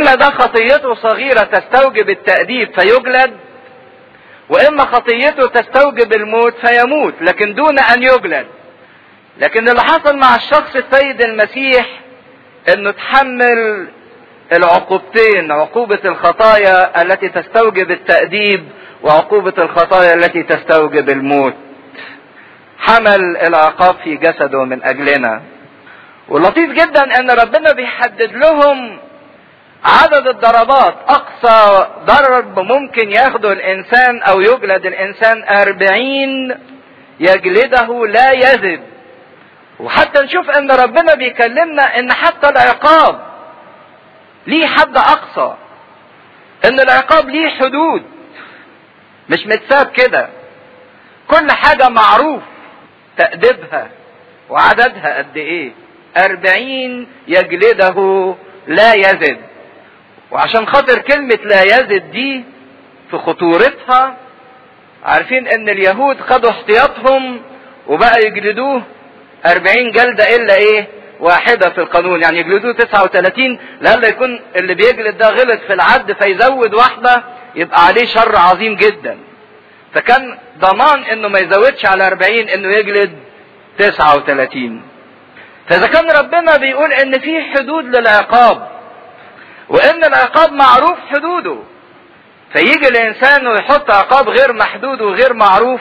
الا ده خطيته صغيرة تستوجب التأديب فيجلد واما خطيته تستوجب الموت فيموت لكن دون ان يجلد لكن اللي حصل مع الشخص السيد المسيح انه تحمل العقوبتين عقوبة الخطايا التي تستوجب التأديب وعقوبة الخطايا التي تستوجب الموت حمل العقاب في جسده من اجلنا ولطيف جدا ان ربنا بيحدد لهم عدد الضربات اقصى ضرب ممكن ياخده الانسان او يجلد الانسان اربعين يجلده لا يزد وحتى نشوف ان ربنا بيكلمنا ان حتى العقاب ليه حد اقصى ان العقاب ليه حدود مش متساب كده كل حاجة معروف تأديبها وعددها قد ايه اربعين يجلده لا يزد وعشان خاطر كلمة لا يزد دي في خطورتها عارفين ان اليهود خدوا احتياطهم وبقى يجلدوه اربعين جلدة الا ايه واحدة في القانون يعني يجلدوه تسعة وتلاتين لألا يكون اللي بيجلد ده غلط في العد فيزود واحدة يبقى عليه شر عظيم جدا فكان ضمان انه ما يزودش على اربعين انه يجلد تسعة وتلاتين فاذا كان ربنا بيقول ان في حدود للعقاب وان العقاب معروف حدوده فيجي الانسان ويحط عقاب غير محدود وغير معروف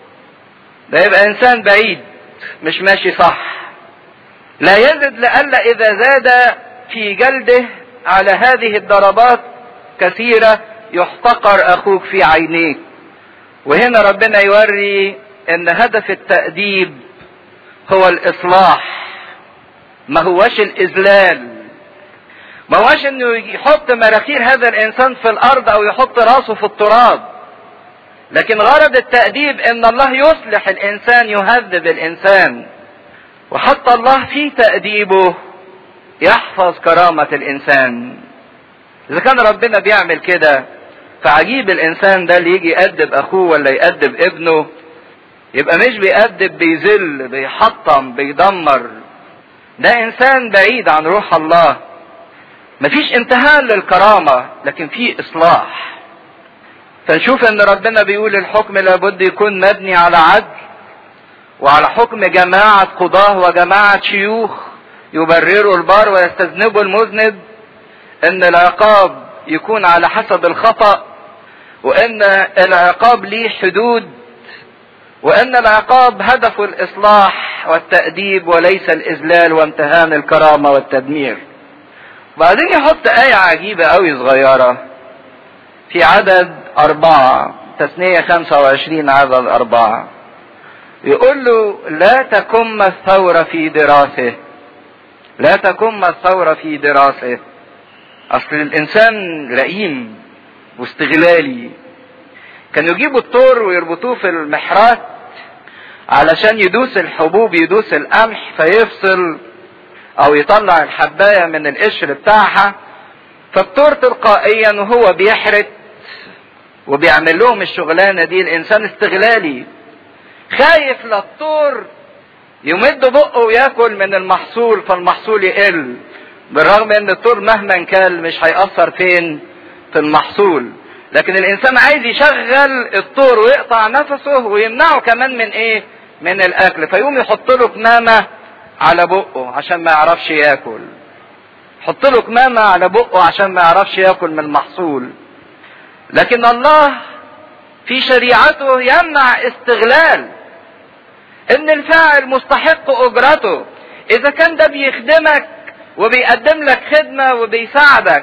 ده يبقى انسان بعيد مش ماشي صح لا يزد لألا اذا زاد في جلده على هذه الضربات كثيرة يحتقر اخوك في عينيك وهنا ربنا يوري ان هدف التأديب هو الاصلاح ما هوش الاذلال ما هوش انه يحط مراخير هذا الانسان في الارض او يحط راسه في التراب لكن غرض التأديب ان الله يصلح الانسان يهذب الانسان وحتى الله في تأديبه يحفظ كرامة الانسان اذا كان ربنا بيعمل كده فعجيب الانسان ده اللي يجي يأدب اخوه ولا يأدب ابنه يبقى مش بيأدب بيذل بيحطم بيدمر ده انسان بعيد عن روح الله مفيش امتهان للكرامة لكن في اصلاح فنشوف ان ربنا بيقول الحكم لابد يكون مبني على عدل وعلى حكم جماعة قضاه وجماعة شيوخ يبرروا البار ويستذنبوا المذنب ان العقاب يكون على حسب الخطأ وان العقاب ليه حدود وان العقاب هدفه الاصلاح والتأديب وليس الاذلال وامتهان الكرامة والتدمير بعدين يحط آية عجيبة أوي صغيرة في عدد أربعة تثنية خمسة وعشرين عدد أربعة يقول له لا تكم الثورة في دراسه لا تكم الثورة في دراسه أصل الإنسان لئيم واستغلالي كانوا يجيبوا الطور ويربطوه في المحرات علشان يدوس الحبوب يدوس القمح فيفصل او يطلع الحباية من القشر بتاعها فالطور تلقائيا وهو بيحرت وبيعمل لهم الشغلانة دي الانسان استغلالي خايف للطور يمد بقه وياكل من المحصول فالمحصول يقل بالرغم ان الطور مهما كان مش هيأثر فين في المحصول لكن الانسان عايز يشغل الطور ويقطع نفسه ويمنعه كمان من ايه من الاكل فيقوم يحط له كمامه على بقه عشان ما يعرفش ياكل حط له كمامة على بقه عشان ما يعرفش ياكل من المحصول لكن الله في شريعته يمنع استغلال ان الفاعل مستحق اجرته اذا كان ده بيخدمك وبيقدم لك خدمة وبيساعدك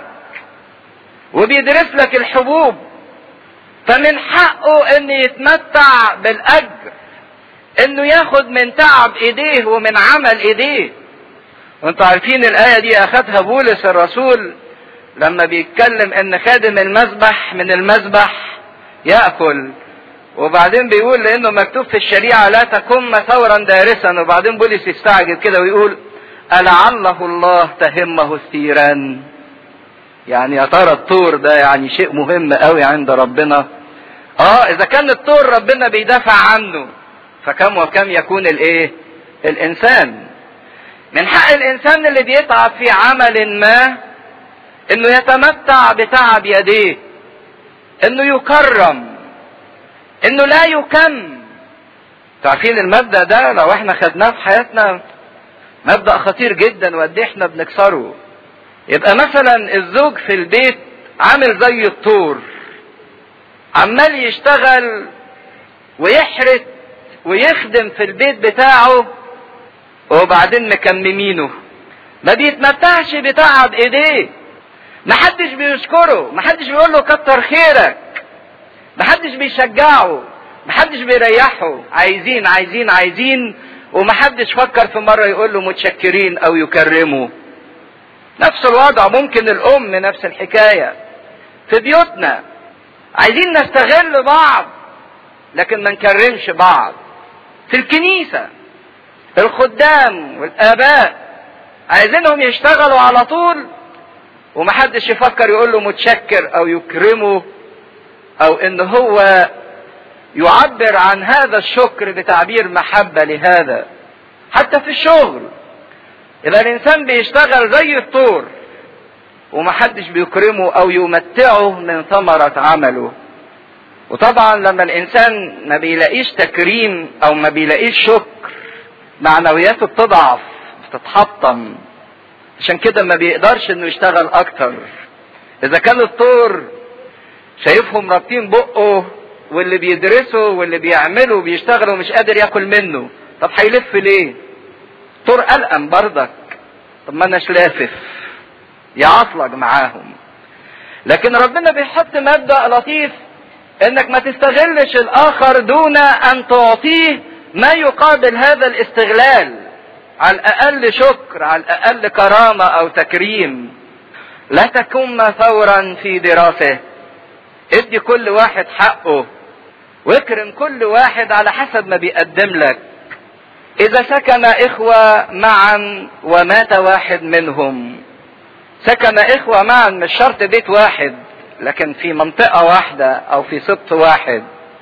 وبيدرس لك الحبوب فمن حقه ان يتمتع بالاجر انه ياخد من تعب ايديه ومن عمل ايديه وانتوا عارفين الايه دي اخذها بولس الرسول لما بيتكلم ان خادم المذبح من المذبح ياكل وبعدين بيقول لانه مكتوب في الشريعه لا تكن ثورا دارسا وبعدين بولس يستعجل كده ويقول ألعله الله تهمه الثيران يعني يا ترى الطور ده يعني شيء مهم قوي عند ربنا اه اذا كان الطور ربنا بيدافع عنه فكم وكم يكون الايه الانسان من حق الانسان اللي بيتعب في عمل ما انه يتمتع بتعب يديه انه يكرم انه لا يكم تعرفين المبدا ده لو احنا خدناه في حياتنا مبدا خطير جدا وقد احنا بنكسره يبقى مثلا الزوج في البيت عامل زي الطور عمال يشتغل ويحرث ويخدم في البيت بتاعه وبعدين مكممينه ما بيتمتعش بتعب ايديه محدش بيشكره محدش بيقول له كتر خيرك محدش بيشجعه محدش بيريحه عايزين عايزين عايزين ومحدش فكر في مرة يقول له متشكرين او يكرمه نفس الوضع ممكن الام نفس الحكاية في بيوتنا عايزين نستغل بعض لكن ما نكرمش بعض في الكنيسة الخدام والآباء عايزينهم يشتغلوا على طول ومحدش يفكر يقول له متشكر أو يكرمه أو إن هو يعبر عن هذا الشكر بتعبير محبة لهذا حتى في الشغل إذا الإنسان بيشتغل زي الطور ومحدش بيكرمه أو يمتعه من ثمرة عمله وطبعا لما الانسان ما بيلاقيش تكريم او ما بيلاقيش شكر معنوياته بتضعف بتتحطم عشان كده ما بيقدرش انه يشتغل اكتر اذا كان الطور شايفهم رابطين بقه واللي بيدرسوا واللي بيعملوا بيشتغلوا مش قادر ياكل منه طب هيلف ليه طور قلقم بردك طب ما اناش لافف يعصلج معاهم لكن ربنا بيحط مبدا لطيف انك ما تستغلش الاخر دون ان تعطيه ما يقابل هذا الاستغلال على الاقل شكر على الاقل كرامه او تكريم لا تكن ثورا في دراسه ادي كل واحد حقه واكرم كل واحد على حسب ما بيقدم لك اذا سكن اخوه معا ومات واحد منهم سكن اخوه معا مش شرط بيت واحد لكن في منطقة واحدة أو في سبط واحد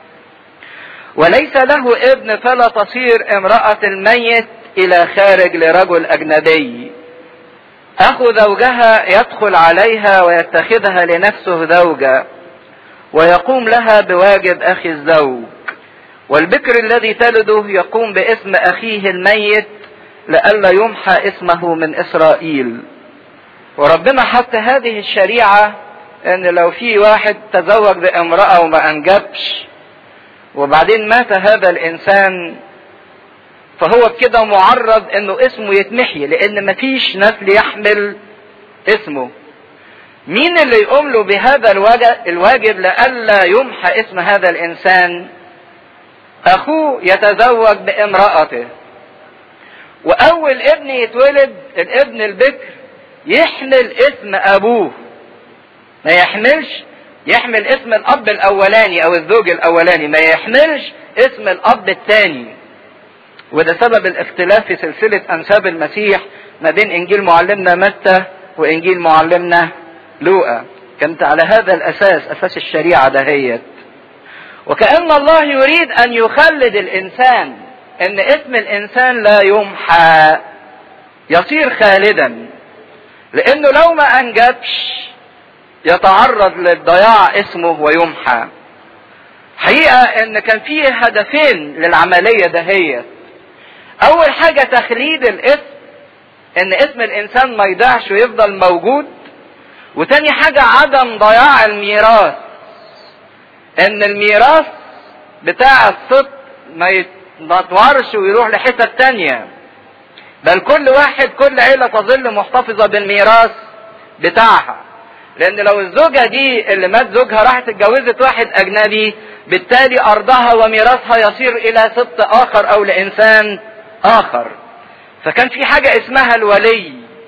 وليس له ابن فلا تصير امرأة الميت إلى خارج لرجل أجنبي أخو زوجها يدخل عليها ويتخذها لنفسه زوجة ويقوم لها بواجب أخي الزوج والبكر الذي تلده يقوم باسم أخيه الميت لئلا يمحى اسمه من إسرائيل وربنا حط هذه الشريعة ان لو في واحد تزوج بامرأة وما انجبش وبعدين مات هذا الانسان فهو كده معرض انه اسمه يتمحي لان مفيش نسل يحمل اسمه مين اللي يقوم له بهذا الواجب لئلا يمحى اسم هذا الانسان اخوه يتزوج بامرأته واول ابن يتولد الابن البكر يحمل اسم ابوه ما يحملش يحمل اسم الاب الاولاني او الزوج الاولاني ما يحملش اسم الاب الثاني وده سبب الاختلاف في سلسلة انساب المسيح ما بين انجيل معلمنا متى وانجيل معلمنا لوقا كانت على هذا الاساس اساس الشريعة دهيت وكأن الله يريد ان يخلد الانسان ان اسم الانسان لا يمحى يصير خالدا لانه لو ما انجبش يتعرض للضياع اسمه ويمحى حقيقة ان كان فيه هدفين للعملية دهيت اول حاجة تخليد الاسم ان اسم الانسان ما يضيعش ويفضل موجود وتاني حاجة عدم ضياع الميراث ان الميراث بتاع الصدق ما يتنطورش ويروح لحتة تانية بل كل واحد كل عيلة تظل محتفظة بالميراث بتاعها لان لو الزوجة دي اللي مات زوجها راحت اتجوزت واحد اجنبي بالتالي ارضها وميراثها يصير الى سبط اخر او لانسان اخر فكان في حاجة اسمها الولي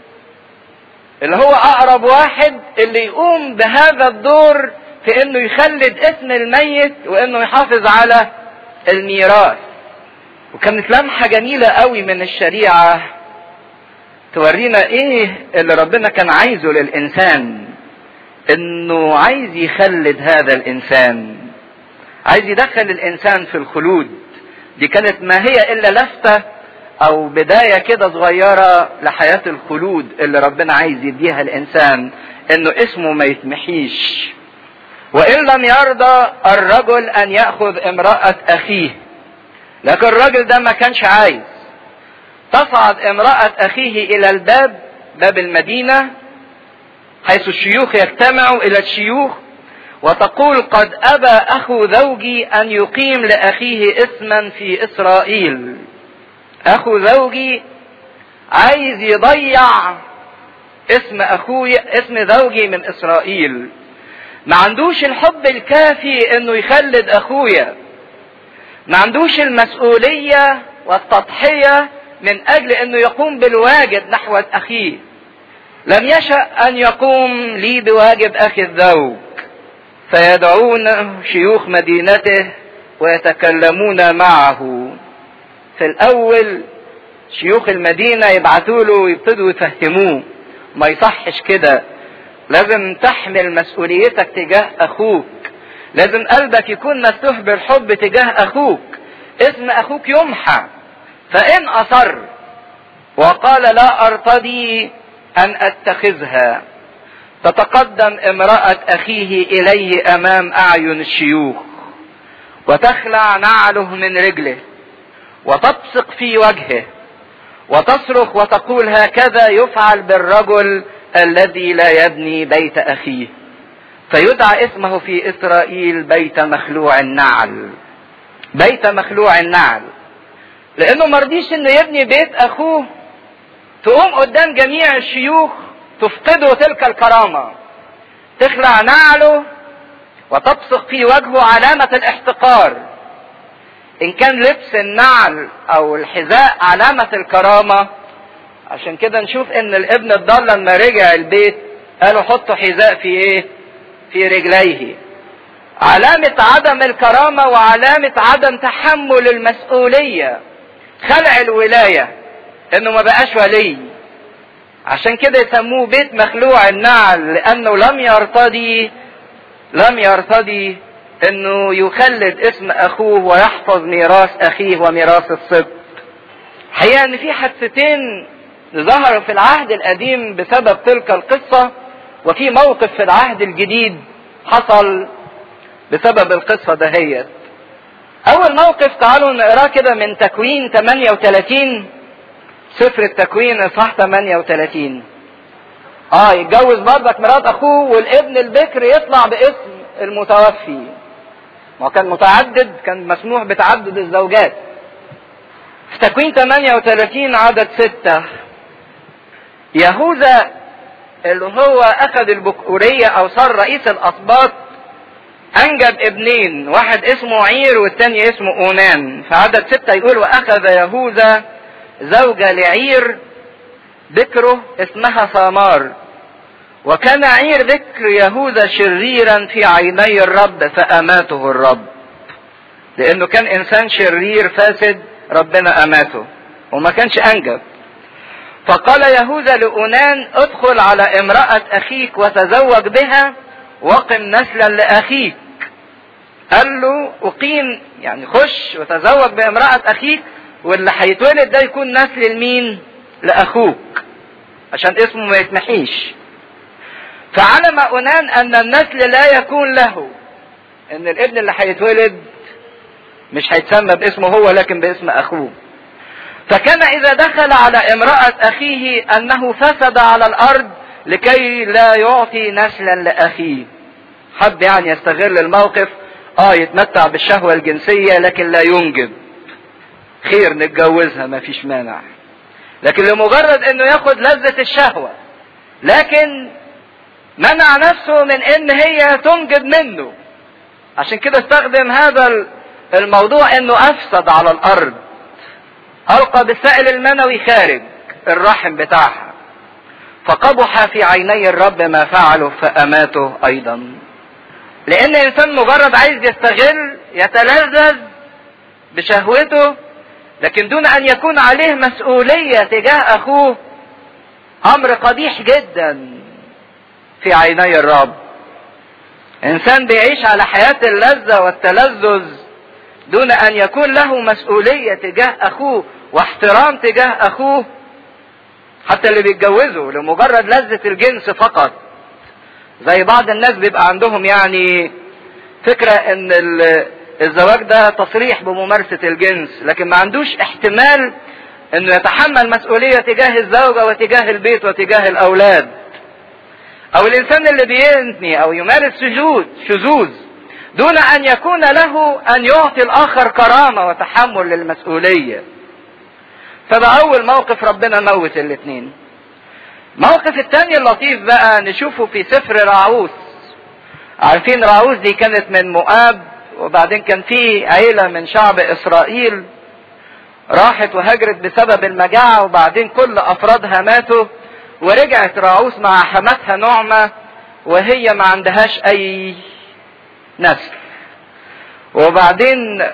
اللي هو اقرب واحد اللي يقوم بهذا الدور في انه يخلد اسم الميت وانه يحافظ على الميراث وكانت لمحة جميلة قوي من الشريعة تورينا ايه اللي ربنا كان عايزه للانسان انه عايز يخلد هذا الانسان عايز يدخل الانسان في الخلود دي كانت ما هي الا لفتة او بداية كده صغيرة لحياة الخلود اللي ربنا عايز يديها الانسان انه اسمه ما يتمحيش وان لم يرضى الرجل ان ياخذ امراه اخيه لكن الراجل ده ما كانش عايز تصعد امراه اخيه الى الباب باب المدينه حيث الشيوخ يجتمعوا الى الشيوخ وتقول قد ابى اخو زوجي ان يقيم لاخيه اسما في اسرائيل اخو زوجي عايز يضيع اسم اخويا اسم زوجي من اسرائيل ما عندوش الحب الكافي انه يخلد اخويا ما عندوش المسؤولية والتضحية من اجل انه يقوم بالواجب نحو اخيه لم يشأ ان يقوم لي بواجب اخي الزوج فيدعون شيوخ مدينته ويتكلمون معه في الاول شيوخ المدينة يبعتوا له ويبتدوا يفهموه ما يصحش كده لازم تحمل مسؤوليتك تجاه اخوك لازم قلبك يكون مفتوح بالحب تجاه اخوك اسم اخوك يمحى فان اصر وقال لا ارتضي ان اتخذها تتقدم امرأة اخيه اليه امام اعين الشيوخ وتخلع نعله من رجله وتبصق في وجهه وتصرخ وتقول هكذا يفعل بالرجل الذي لا يبني بيت اخيه فيدعى اسمه في اسرائيل بيت مخلوع النعل بيت مخلوع النعل لانه مرضيش انه يبني بيت اخوه تقوم قدام جميع الشيوخ تفقده تلك الكرامة تخلع نعله وتبصق في وجهه علامة الاحتقار ان كان لبس النعل او الحذاء علامة الكرامة عشان كده نشوف ان الابن الضال لما رجع البيت قالوا حطوا حذاء في ايه في رجليه علامة عدم الكرامة وعلامة عدم تحمل المسؤولية خلع الولاية انه ما بقاش ولي عشان كده يسموه بيت مخلوع النعل لانه لم يرتضي لم يرتضي انه يخلد اسم اخوه ويحفظ ميراث اخيه وميراث السبط حقيقة ان في حادثتين ظهروا في العهد القديم بسبب تلك القصة وفي موقف في العهد الجديد حصل بسبب القصة دهيت اول موقف تعالوا نقراه كده من تكوين 38 سفر التكوين اصحاح 38 اه يتجوز برضك مرات اخوه والابن البكر يطلع باسم المتوفي ما كان متعدد كان مسموح بتعدد الزوجات في تكوين 38 عدد ستة يهوذا اللي هو اخذ البكورية او صار رئيس الاسباط انجب ابنين واحد اسمه عير والتاني اسمه اونان في عدد ستة يقول واخذ يهوذا زوجة لعير بكره اسمها ثامار وكان عير بكر يهوذا شريرا في عيني الرب فاماته الرب لانه كان انسان شرير فاسد ربنا اماته وما كانش انجب فقال يهوذا لأونان ادخل على امرأة أخيك وتزوج بها وقم نسلا لأخيك قال له أقيم يعني خش وتزوج بامرأة أخيك واللي هيتولد ده يكون نسل لمين؟ لأخوك عشان اسمه ما يتمحيش فعلم أونان أن النسل لا يكون له إن الابن اللي هيتولد مش هيتسمى باسمه هو لكن باسم أخوه فكان إذا دخل على امرأة أخيه أنه فسد على الأرض لكي لا يعطي نسلا لأخيه حب يعني يستغل الموقف اه يتمتع بالشهوة الجنسية لكن لا ينجب خير نتجوزها ما فيش مانع لكن لمجرد انه ياخد لذة الشهوة لكن منع نفسه من ان هي تنجب منه عشان كده استخدم هذا الموضوع انه افسد على الارض القى بالسائل المنوي خارج الرحم بتاعها فقبح في عيني الرب ما فعله فاماته ايضا لان الانسان مجرد عايز يستغل يتلذذ بشهوته لكن دون ان يكون عليه مسؤولية تجاه اخوه امر قبيح جدا في عيني الرب انسان بيعيش على حياة اللذة والتلذذ دون ان يكون له مسؤولية تجاه اخوه واحترام تجاه اخوه حتى اللي بيتجوزوا لمجرد لذة الجنس فقط زي بعض الناس بيبقى عندهم يعني فكرة ان الزواج ده تصريح بممارسة الجنس لكن ما عندوش احتمال انه يتحمل مسؤولية تجاه الزوجة وتجاه البيت وتجاه الاولاد او الانسان اللي بينتني او يمارس سجود شذوذ دون ان يكون له ان يعطي الاخر كرامة وتحمل للمسؤولية فده اول موقف ربنا موت الاثنين الموقف الثاني اللطيف بقى نشوفه في سفر راعوس عارفين راعوس دي كانت من مؤاب وبعدين كان في عيلة من شعب اسرائيل راحت وهاجرت بسبب المجاعة وبعدين كل افرادها ماتوا ورجعت راعوس مع حماتها نعمة وهي ما عندهاش اي نسل وبعدين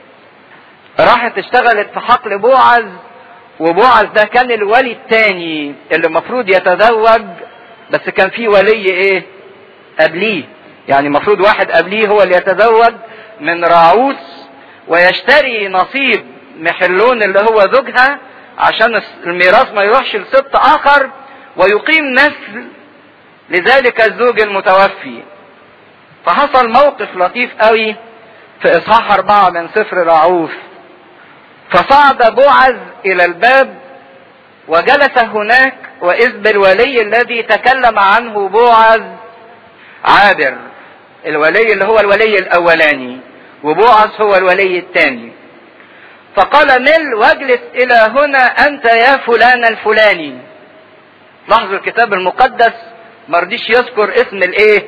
راحت اشتغلت في حقل بوعز وبوعز ده كان الولي الثاني اللي المفروض يتزوج بس كان في ولي ايه قبليه يعني المفروض واحد قبليه هو اللي يتزوج من راعوس ويشتري نصيب محلون اللي هو زوجها عشان الميراث ما يروحش لست اخر ويقيم نسل لذلك الزوج المتوفي فحصل موقف لطيف قوي في اصحاح اربعة من سفر راعوث فصعد بوعز الى الباب وجلس هناك واذ بالولي الذي تكلم عنه بوعز عابر الولي اللي هو الولي الاولاني وبوعز هو الولي الثاني فقال مل واجلس الى هنا انت يا فلان الفلاني لاحظوا الكتاب المقدس مرضيش يذكر اسم الايه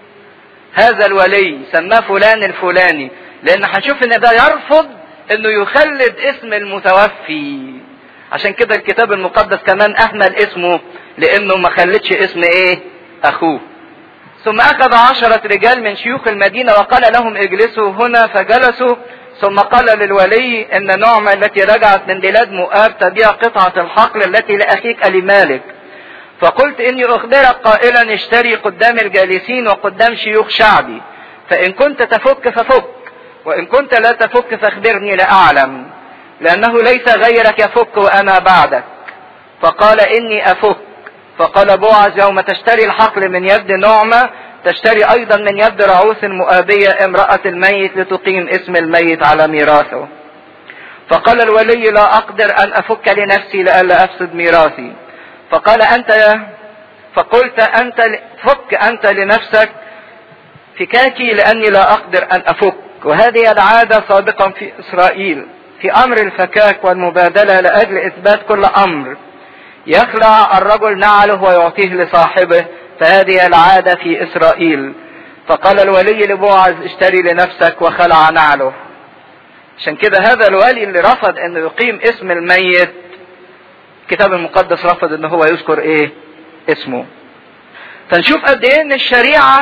هذا الولي سماه فلان الفلاني لان هنشوف ان ده يرفض انه يخلد اسم المتوفي عشان كده الكتاب المقدس كمان اهمل اسمه لانه ما خلدش اسم ايه اخوه ثم اخذ عشرة رجال من شيوخ المدينة وقال لهم اجلسوا هنا فجلسوا ثم قال للولي ان نعمة التي رجعت من بلاد مؤاب تبيع قطعة الحقل التي لاخيك لمالك فقلت اني اخبرك قائلا اشتري قدام الجالسين وقدام شيوخ شعبي فان كنت تفك ففك وان كنت لا تفك فاخبرني لاعلم لانه ليس غيرك يفك وانا بعدك فقال اني افك فقال بوعز يوم تشتري الحقل من يد نعمة تشتري ايضا من يد رعوث مؤابية امرأة الميت لتقيم اسم الميت على ميراثه فقال الولي لا اقدر ان افك لنفسي لئلا افسد ميراثي فقال انت يا فقلت انت فك انت لنفسك فكاكي لاني لا اقدر ان افك وهذه العادة سابقا في اسرائيل في امر الفكاك والمبادلة لاجل اثبات كل امر يخلع الرجل نعله ويعطيه لصاحبه فهذه العادة في اسرائيل فقال الولي لبوعز اشتري لنفسك وخلع نعله عشان كده هذا الولي اللي رفض انه يقيم اسم الميت الكتاب المقدس رفض ان هو يذكر ايه اسمه فنشوف قد ايه ان الشريعة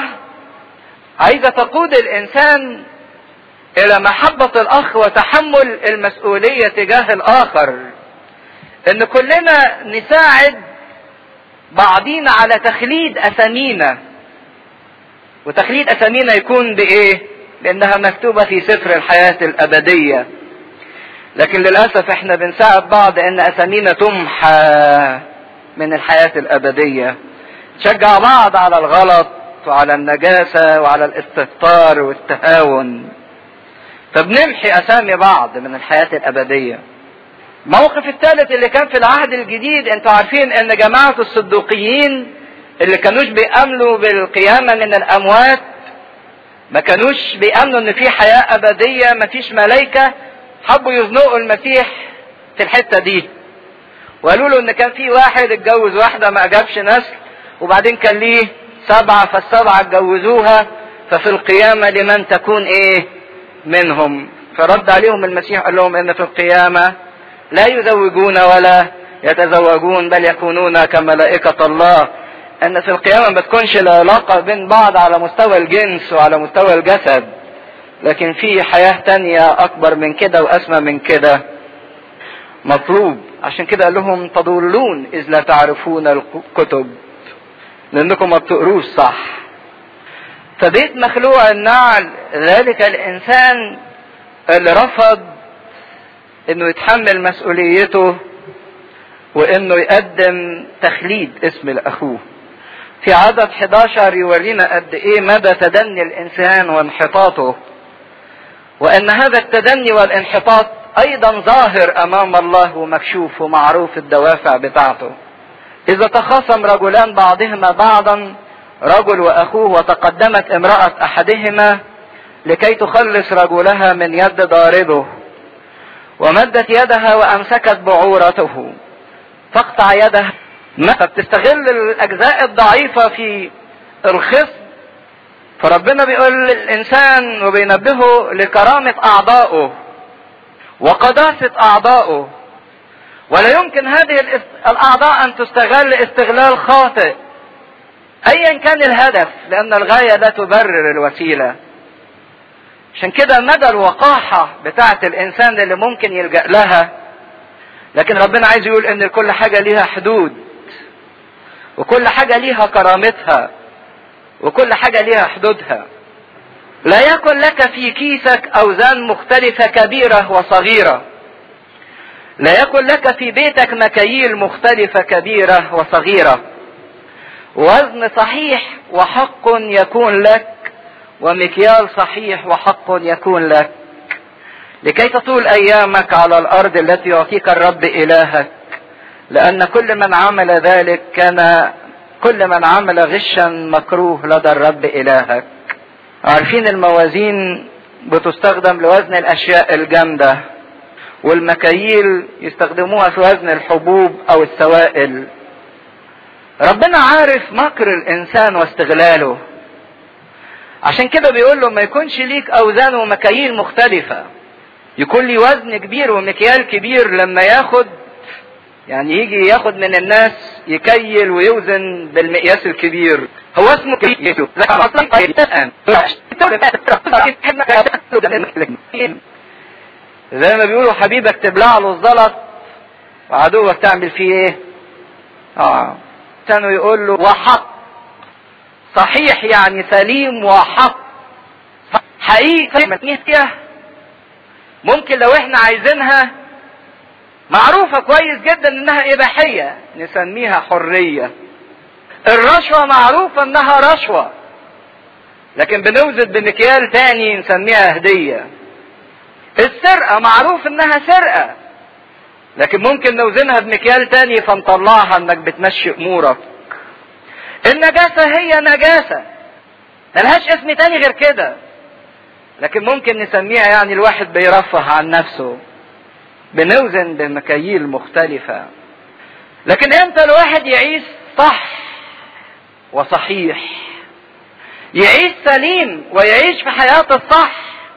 عايزة تقود الانسان الى محبة الاخ وتحمل المسؤولية تجاه الاخر ان كلنا نساعد بعضينا على تخليد اسامينا وتخليد اسامينا يكون بايه لانها مكتوبة في سفر الحياة الابدية لكن للأسف احنا بنساعد بعض ان اسامينا تمحى من الحياة الابدية نشجع بعض على الغلط وعلى النجاسة وعلى الاستهتار والتهاون فبنمحي اسامي بعض من الحياة الابدية الموقف الثالث اللي كان في العهد الجديد انتوا عارفين ان جماعة الصدوقيين اللي كانوش بيأمنوا بالقيامة من الاموات ما كانوش بيأمنوا ان في حياة ابدية ما فيش ملايكة حبوا يزنقوا المسيح في الحتة دي وقالوا له ان كان في واحد اتجوز واحدة ما اجابش نسل وبعدين كان ليه سبعة فالسبعة اتجوزوها ففي القيامة لمن تكون ايه منهم فرد عليهم المسيح قال لهم ان في القيامة لا يزوجون ولا يتزوجون بل يكونون كملائكة الله ان في القيامة ما تكونش العلاقة بين بعض على مستوى الجنس وعلى مستوى الجسد لكن في حياة تانية اكبر من كده واسمى من كده مطلوب عشان كده قال لهم تضلون اذ لا تعرفون الكتب لانكم ما بتقروش صح فبيت مخلوع النعل ذلك الانسان اللي رفض انه يتحمل مسؤوليته وانه يقدم تخليد اسم لاخوه في عدد 11 يورينا قد ايه مدى تدني الانسان وانحطاطه وان هذا التدني والانحطاط ايضا ظاهر امام الله ومكشوف ومعروف الدوافع بتاعته اذا تخاصم رجلان بعضهما بعضا رجل واخوه وتقدمت امرأة احدهما لكي تخلص رجلها من يد ضاربه ومدت يدها وامسكت بعورته تقطع يدها فبتستغل الاجزاء الضعيفة في الخصم فربنا بيقول للانسان وبينبهه لكرامة اعضائه وقداسة اعضائه ولا يمكن هذه الاعضاء ان تستغل استغلال خاطئ ايا كان الهدف لان الغاية لا تبرر الوسيلة عشان كده مدى الوقاحة بتاعة الانسان اللي ممكن يلجأ لها لكن ربنا عايز يقول ان كل حاجة ليها حدود وكل حاجة ليها كرامتها وكل حاجة ليها حدودها لا يكن لك في كيسك اوزان مختلفة كبيرة وصغيرة لا يكن لك في بيتك مكاييل مختلفة كبيرة وصغيرة وزن صحيح وحق يكون لك ومكيال صحيح وحق يكون لك لكي تطول ايامك على الارض التي يعطيك الرب الهك لان كل من عمل ذلك كان كل من عمل غشا مكروه لدى الرب الهك عارفين الموازين بتستخدم لوزن الاشياء الجامده والمكاييل يستخدموها في وزن الحبوب او السوائل ربنا عارف مكر الانسان واستغلاله عشان كده بيقول له ما يكونش ليك اوزان ومكاييل مختلفة يكون لي وزن كبير ومكيال كبير لما ياخد يعني يجي ياخد من الناس يكيل ويوزن بالمقياس الكبير هو اسمه كيلو زي ما بيقولوا حبيبك تبلع له الزلط وعدوك تعمل فيه ايه اه كانوا يقول له وحق صحيح يعني سليم وحق حقيقة ممكن لو احنا عايزينها معروفة كويس جدا انها اباحية نسميها حرية الرشوة معروفة انها رشوة لكن بنوزن بمكيال تاني نسميها هدية السرقة معروف انها سرقة لكن ممكن نوزنها بمكيال تاني فنطلعها انك بتمشي امورك النجاسة هي نجاسة ملهاش اسم تاني غير كده لكن ممكن نسميها يعني الواحد بيرفه عن نفسه بنوزن بمكاييل مختلفة لكن امتى الواحد يعيش صح وصحيح يعيش سليم ويعيش في حياة الصح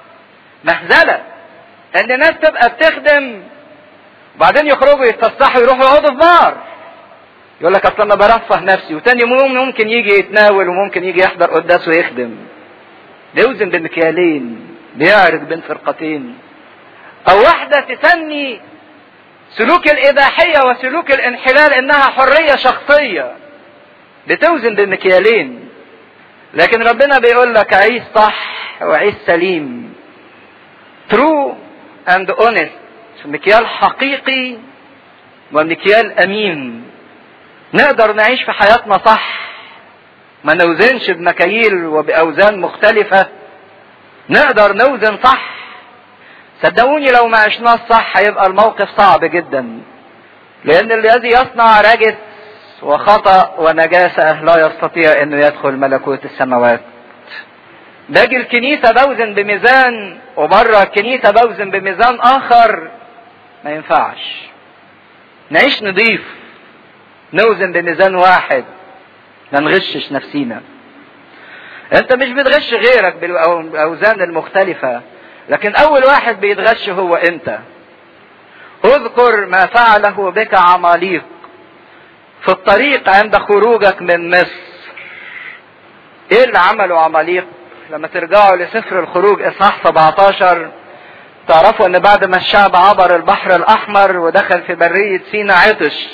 مهزلة ان الناس تبقى بتخدم وبعدين يخرجوا يتفسحوا يروحوا يقعدوا في بار يقول لك اصل انا برفه نفسي وتاني يوم ممكن يجي يتناول وممكن يجي يحضر قداس ويخدم بيوزن بمكيالين بيعرض بين فرقتين او واحدة تسمي سلوك الاباحية وسلوك الانحلال انها حرية شخصية بتوزن بمكيالين لكن ربنا بيقول لك عيش صح وعيش سليم true and honest مكيال حقيقي ومكيال امين نقدر نعيش في حياتنا صح ما نوزنش بمكاييل وباوزان مختلفة نقدر نوزن صح صدقوني لو ما عشناش صح هيبقى الموقف صعب جدا لان الذي يصنع رجس وخطأ ونجاسة لا يستطيع انه يدخل ملكوت السماوات باجي الكنيسة بوزن بميزان وبره الكنيسة بوزن بميزان اخر ما ينفعش نعيش نضيف نوزن بميزان واحد ما نغشش نفسينا انت مش بتغش غيرك بالاوزان المختلفة لكن اول واحد بيتغش هو انت اذكر ما فعله بك عماليق في الطريق عند خروجك من مصر ايه اللي عمله عماليق لما ترجعوا لسفر الخروج اصحاح 17 تعرفوا ان بعد ما الشعب عبر البحر الاحمر ودخل في برية سينا عطش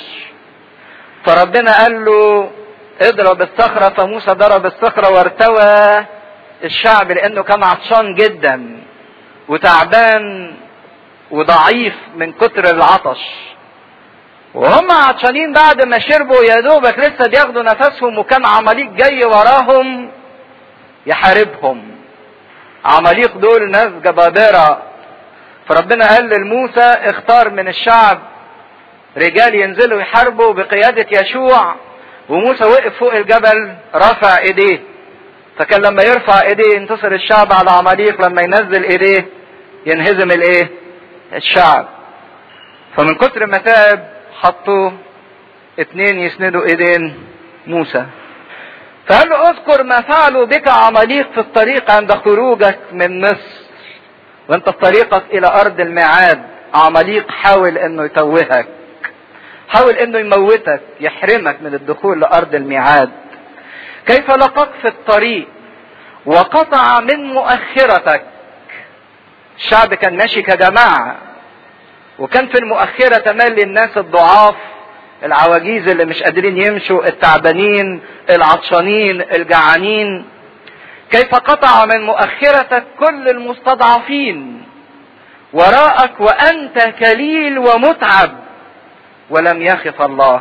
فربنا قال له اضرب الصخرة فموسى ضرب الصخرة وارتوى الشعب لانه كان عطشان جدا وتعبان وضعيف من كتر العطش وهم عطشانين بعد ما شربوا يا دوبك لسه بياخدوا نفسهم وكان عماليق جاي وراهم يحاربهم عماليق دول ناس جبابرة فربنا قال لموسى اختار من الشعب رجال ينزلوا يحاربوا بقيادة يشوع وموسى وقف فوق الجبل رفع ايديه فكان لما يرفع ايديه ينتصر الشعب على عماليق لما ينزل ايديه ينهزم الايه الشعب فمن كتر ما تعب حطوا اتنين يسندوا ايدين موسى فقال له اذكر ما فعلوا بك عماليق في الطريق عند خروجك من مصر وانت في طريقك الى ارض الميعاد عماليق حاول انه يتوهك حاول انه يموتك يحرمك من الدخول لارض الميعاد كيف لقاك في الطريق وقطع من مؤخرتك الشعب كان ماشي كجماعة وكان في المؤخرة تملي الناس الضعاف العواجيز اللي مش قادرين يمشوا التعبانين العطشانين الجعانين كيف قطع من مؤخرتك كل المستضعفين وراءك وانت كليل ومتعب ولم يخف الله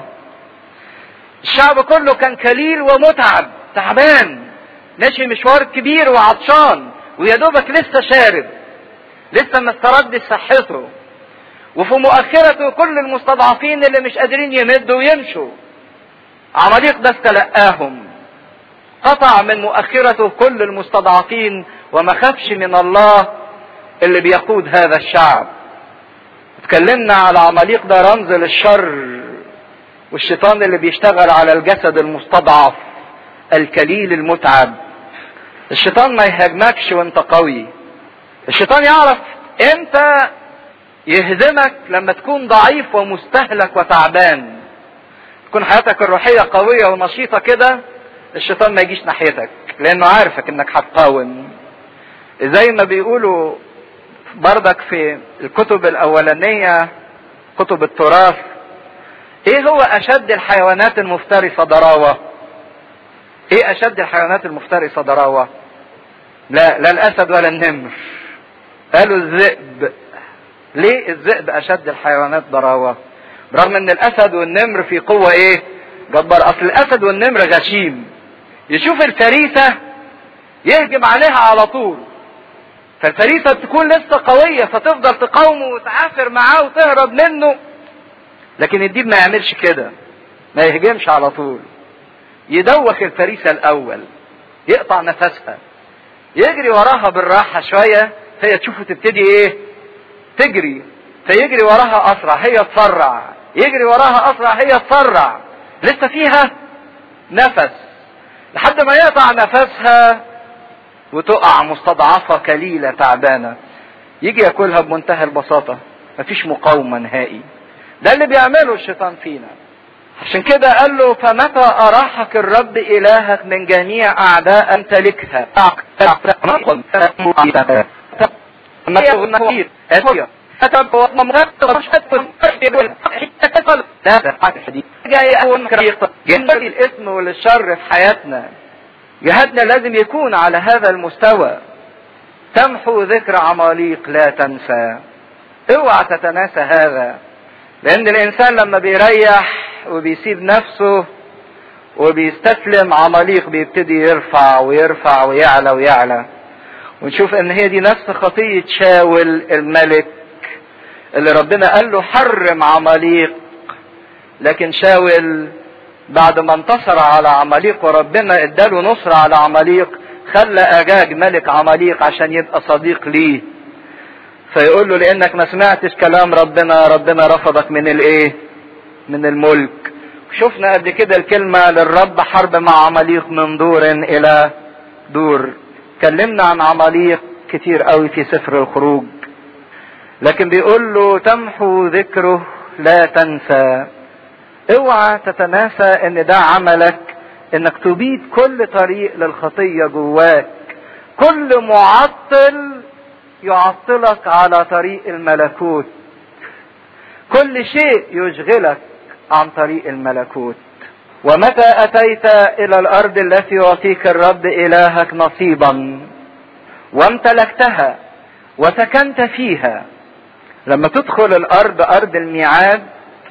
الشعب كله كان كليل ومتعب تعبان ماشي مشوار كبير وعطشان ويا دوبك لسه شارب لسه ما استردش صحته وفي مؤخرته كل المستضعفين اللي مش قادرين يمدوا ويمشوا عماليق ده استلقاهم قطع من مؤخرته كل المستضعفين وما خافش من الله اللي بيقود هذا الشعب اتكلمنا على عماليق ده رمز للشر والشيطان اللي بيشتغل على الجسد المستضعف الكليل المتعب الشيطان ما يهاجمكش وانت قوي الشيطان يعرف امتى يهزمك لما تكون ضعيف ومستهلك وتعبان تكون حياتك الروحية قوية ونشيطة كده الشيطان ما يجيش ناحيتك لانه عارفك انك هتقاوم زي ما بيقولوا بردك في الكتب الاولانية كتب التراث ايه هو اشد الحيوانات المفترسة ضراوة ايه اشد الحيوانات المفترسة ضراوة لا لا الاسد ولا النمر قالوا الذئب ليه الذئب اشد الحيوانات ضراوة برغم ان الاسد والنمر في قوة ايه جبار اصل الاسد والنمر غشيم يشوف الفريسة يهجم عليها على طول فالفريسة تكون لسه قوية فتفضل تقاومه وتعافر معاه وتهرب منه لكن الديب ما يعملش كده ما يهجمش على طول يدوخ الفريسة الاول يقطع نفسها يجري وراها بالراحة شوية هي تشوفه تبتدي ايه تجري فيجري وراها اسرع هي تسرع يجري وراها اسرع هي تسرع لسه فيها نفس لحد ما يقطع نفسها وتقع مستضعفة كليلة تعبانة يجي ياكلها بمنتهى البساطة مفيش مقاومة نهائي ده اللي بيعمله الشيطان فينا عشان كده قال له فمتى أراحك الرب إلهك من جميع أعداء تمتلكها جنبي الاسم والشر في حياتنا جهادنا لازم يكون على هذا المستوى تمحو ذكر عماليق لا تنسى اوعى تتناسى هذا لان الانسان لما بيريح وبيسيب نفسه وبيستسلم عماليق بيبتدي يرفع ويرفع ويعلى ويعلى ونشوف ان هي دي نفس خطية شاول الملك اللي ربنا قال له حرم عماليق لكن شاول بعد ما انتصر على عماليق وربنا اداله نصر على عماليق خلى اجاج ملك عماليق عشان يبقى صديق ليه فيقول له لانك ما سمعتش كلام ربنا ربنا رفضك من الايه من الملك شفنا قبل كده الكلمة للرب حرب مع عماليق من دور الى دور اتكلمنا عن عماليق كتير قوي في سفر الخروج لكن بيقول له تمحو ذكره لا تنسى اوعى تتناسى ان ده عملك انك تبيد كل طريق للخطية جواك كل معطل يعطلك على طريق الملكوت كل شيء يشغلك عن طريق الملكوت ومتى اتيت الى الارض التي يعطيك الرب الهك نصيبا وامتلكتها وسكنت فيها لما تدخل الارض ارض الميعاد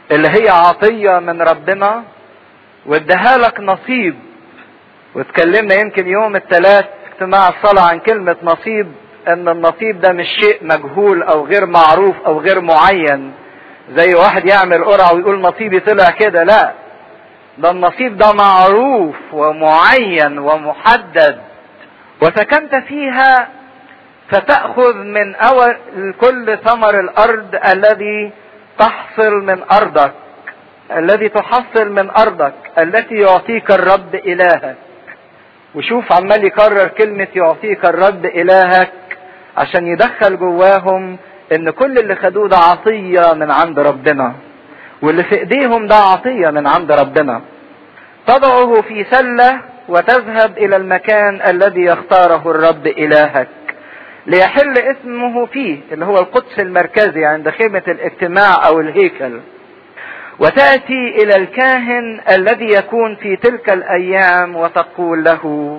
اللي هي عطية من ربنا واداها لك نصيب واتكلمنا يمكن يوم الثلاث اجتماع الصلاة عن كلمة نصيب ان النصيب ده مش شيء مجهول او غير معروف او غير معين زي واحد يعمل قرعة ويقول نصيبي طلع كده لا ده النصيب ده معروف ومعين ومحدد وسكنت فيها فتأخذ من أول كل ثمر الأرض الذي تحصل من أرضك الذي تحصل من أرضك التي يعطيك الرب إلهك وشوف عمال يكرر كلمة يعطيك الرب إلهك عشان يدخل جواهم ان كل اللي خدوه ده عطية من عند ربنا واللي في ايديهم ده عطية من عند ربنا تضعه في سلة وتذهب الى المكان الذي يختاره الرب الهك ليحل اسمه فيه اللي هو القدس المركزي عند خيمة الاجتماع او الهيكل وتأتي الى الكاهن الذي يكون في تلك الايام وتقول له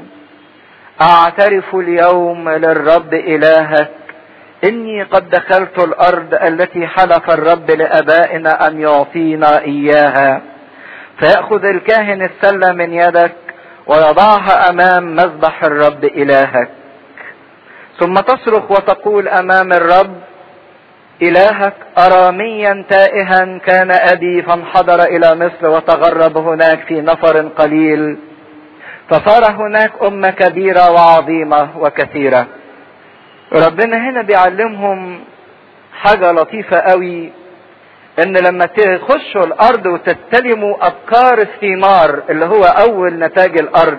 اعترف اليوم للرب الهك اني قد دخلت الارض التي حلف الرب لابائنا ان يعطينا اياها فياخذ الكاهن السله من يدك ويضعها امام مذبح الرب الهك ثم تصرخ وتقول امام الرب الهك اراميا تائها كان ابي فانحدر الى مصر وتغرب هناك في نفر قليل فصار هناك امه كبيره وعظيمه وكثيره ربنا هنا بيعلمهم حاجة لطيفة قوي ان لما تخشوا الارض وتستلموا ابكار الثمار اللي هو اول نتاج الارض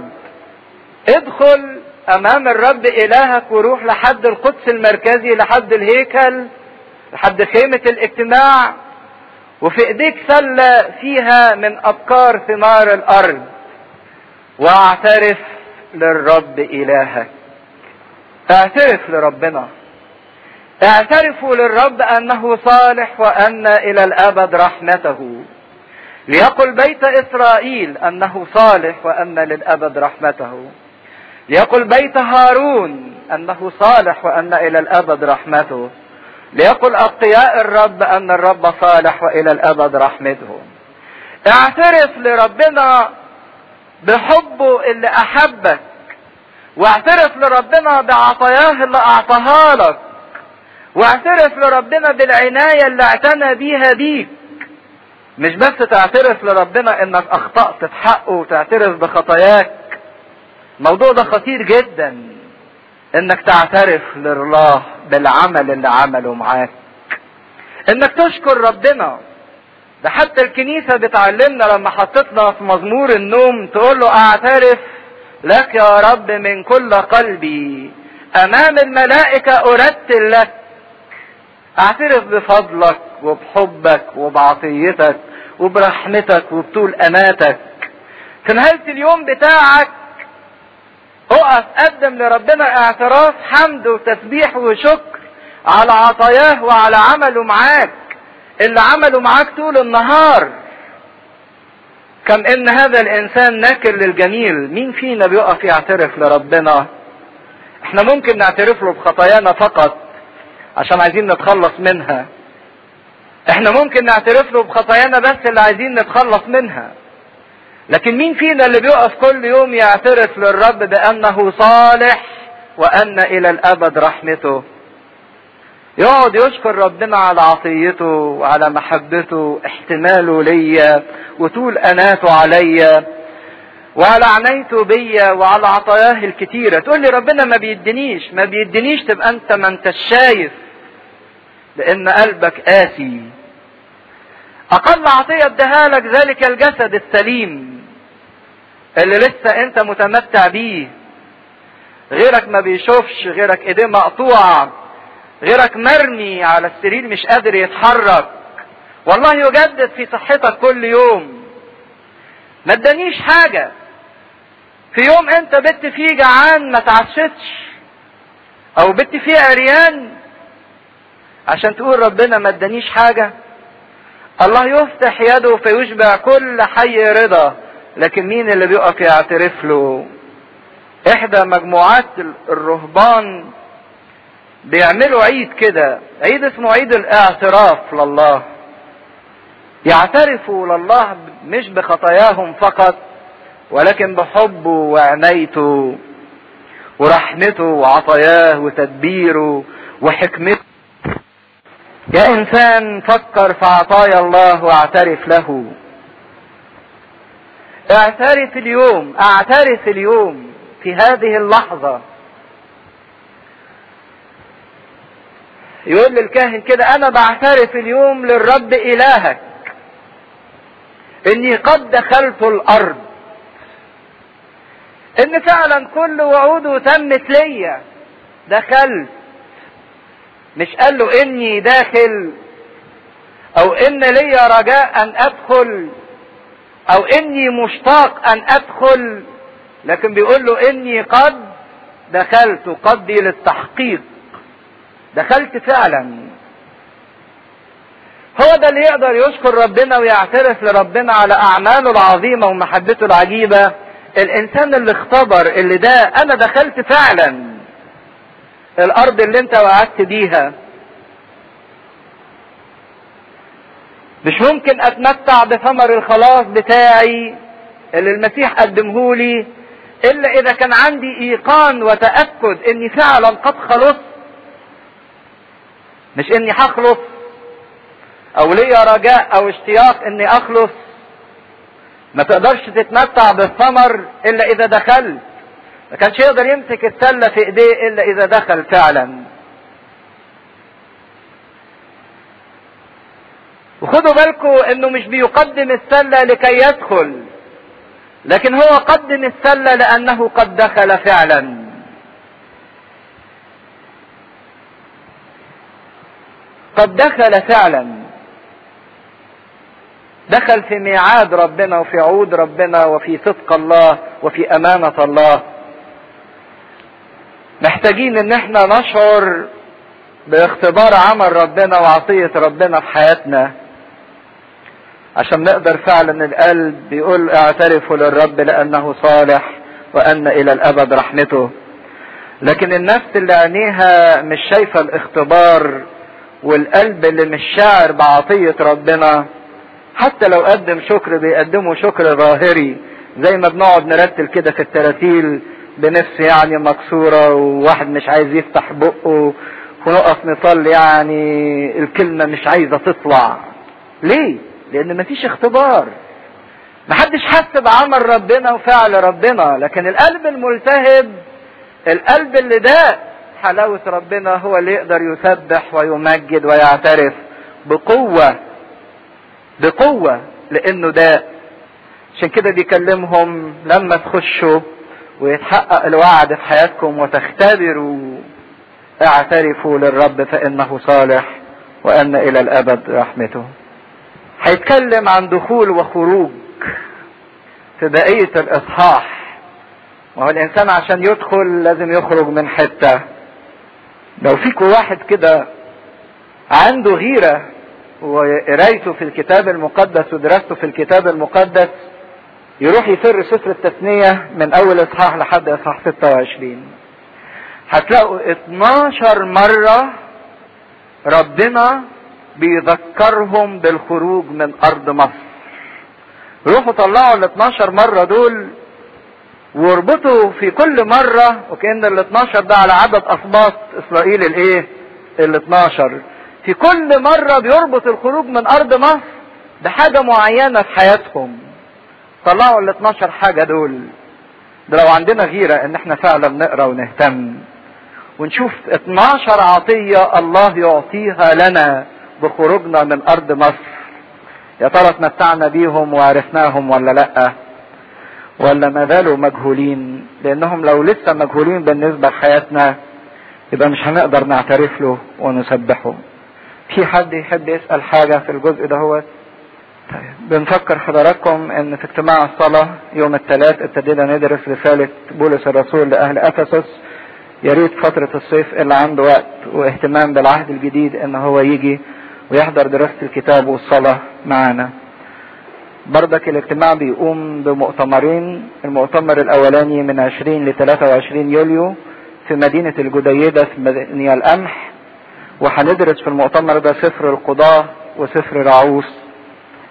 ادخل امام الرب الهك وروح لحد القدس المركزي لحد الهيكل لحد خيمة الاجتماع وفي ايديك سلة فيها من ابكار ثمار الارض واعترف للرب الهك اعترف لربنا اعترفوا للرب انه صالح وان الى الابد رحمته ليقل بيت اسرائيل انه صالح وان للابد رحمته ليقل بيت هارون انه صالح وان الى الابد رحمته ليقل اتقياء الرب ان الرب صالح والى الابد رحمته اعترف لربنا بحبه اللي احبك واعترف لربنا بعطاياه اللي اعطاها لك واعترف لربنا بالعناية اللي اعتنى بيها بيك مش بس تعترف لربنا انك اخطأت في حقه وتعترف بخطاياك الموضوع ده خطير جدا انك تعترف لله بالعمل اللي عمله معاك انك تشكر ربنا ده حتى الكنيسة بتعلمنا لما حطتنا في مزمور النوم تقول له اعترف لك يا رب من كل قلبي امام الملائكة ارتل لك اعترف بفضلك وبحبك وبعطيتك وبرحمتك وبطول اماتك في نهاية اليوم بتاعك اقف قدم لربنا اعتراف حمد وتسبيح وشكر على عطاياه وعلى عمله معاك اللي عمله معاك طول النهار كم ان هذا الانسان ناكر للجميل مين فينا بيقف يعترف لربنا احنا ممكن نعترف له بخطايانا فقط عشان عايزين نتخلص منها احنا ممكن نعترف له بخطايانا بس اللي عايزين نتخلص منها لكن مين فينا اللي بيقف كل يوم يعترف للرب بانه صالح وان الى الابد رحمته يقعد يشكر ربنا على عطيته وعلى محبته احتماله ليا وطول اناته عليا وعلى عنايته بيا وعلى عطاياه الكتيرة تقول لي ربنا ما بيدنيش ما بيدنيش تبقى انت ما انت شايف لان قلبك قاسي اقل عطية اداها لك ذلك الجسد السليم اللي لسه انت متمتع بيه غيرك ما بيشوفش غيرك ايديه مقطوعة غيرك مرمي على السرير مش قادر يتحرك والله يجدد في صحتك كل يوم ما ادانيش حاجة في يوم انت بت فيه جعان ما تعشتش او بت فيه عريان عشان تقول ربنا ما ادانيش حاجة الله يفتح يده فيشبع كل حي رضا لكن مين اللي بيقف يعترف له احدى مجموعات الرهبان بيعملوا عيد كده عيد اسمه عيد الاعتراف لله يعترفوا لله مش بخطاياهم فقط ولكن بحبه وعنايته ورحمته وعطاياه وتدبيره وحكمته يا انسان فكر في عطايا الله واعترف له اعترف اليوم اعترف اليوم في هذه اللحظة يقول للكاهن كده انا بعترف اليوم للرب الهك اني قد دخلت الارض ان فعلا كل وعوده تمت ليا دخلت مش قال له اني داخل او ان ليا رجاء ان ادخل او اني مشتاق ان ادخل لكن بيقول له اني قد دخلت قد دي للتحقيق دخلت فعلا هو ده اللي يقدر يشكر ربنا ويعترف لربنا على اعماله العظيمة ومحبته العجيبة الانسان اللي اختبر اللي ده انا دخلت فعلا الارض اللي انت وعدت بيها مش ممكن اتمتع بثمر الخلاص بتاعي اللي المسيح قدمهولي الا اذا كان عندي ايقان وتاكد اني فعلا قد خلصت مش اني هخلص او ليا رجاء او اشتياق اني اخلص ما تقدرش تتمتع بالثمر الا اذا دخلت ما كانش يقدر يمسك السلة في ايديه الا اذا دخل فعلا وخدوا بالكم انه مش بيقدم السلة لكي يدخل لكن هو قدم السلة لانه قد دخل فعلا قد دخل فعلا دخل في ميعاد ربنا وفي عود ربنا وفي صدق الله وفي امانة الله محتاجين ان احنا نشعر باختبار عمل ربنا وعطية ربنا في حياتنا عشان نقدر فعلا القلب بيقول اعترفوا للرب لانه صالح وان الى الابد رحمته لكن النفس اللي عينيها مش شايفة الاختبار والقلب اللي مش شاعر بعطية ربنا حتى لو قدم شكر بيقدمه شكر ظاهري زي ما بنقعد نرتل كده في التراتيل بنفس يعني مكسورة وواحد مش عايز يفتح بقه ونقف نصلي يعني الكلمة مش عايزة تطلع ليه؟ لأن مفيش اختبار محدش حس بعمل ربنا وفعل ربنا لكن القلب الملتهب القلب اللي ده حلاوة ربنا هو اللي يقدر يسبح ويمجد ويعترف بقوة بقوة لأنه ده عشان كده بيكلمهم لما تخشوا ويتحقق الوعد في حياتكم وتختبروا اعترفوا للرب فإنه صالح وأن إلى الأبد رحمته هيتكلم عن دخول وخروج في بقية الإصحاح وهو الإنسان عشان يدخل لازم يخرج من حتة لو فيكم واحد كده عنده غيرة وقرايته في الكتاب المقدس ودراسته في الكتاب المقدس يروح يفر سفر التثنية من أول إصحاح لحد إصحاح 26 هتلاقوا 12 مرة ربنا بيذكرهم بالخروج من أرض مصر روحوا طلعوا ال 12 مرة دول واربطوا في كل مرة وكأن ال 12 ده على عدد أسباط إسرائيل الإيه؟ ال 12 في كل مرة بيربط الخروج من أرض مصر بحاجة معينة في حياتهم طلعوا ال 12 حاجة دول ده لو عندنا غيرة ان احنا فعلا نقرا ونهتم ونشوف 12 عطية الله يعطيها لنا بخروجنا من ارض مصر يا ترى اتمتعنا بيهم وعرفناهم ولا لا ولا ما زالوا مجهولين لانهم لو لسه مجهولين بالنسبة لحياتنا يبقى مش هنقدر نعترف له ونسبحه في حد يحب يسأل حاجة في الجزء ده هو طيب بنفكر حضراتكم ان في اجتماع الصلاة يوم الثلاث ابتدينا ندرس رسالة بولس الرسول لأهل أفسس يا ريت فترة الصيف اللي عنده وقت واهتمام بالعهد الجديد ان هو يجي ويحضر دراسة الكتاب والصلاة معانا بردك الاجتماع بيقوم بمؤتمرين المؤتمر الاولاني من 20 ل 23 يوليو في مدينة الجديدة في مدينة القمح وهندرس في المؤتمر ده سفر القضاة وسفر رعوس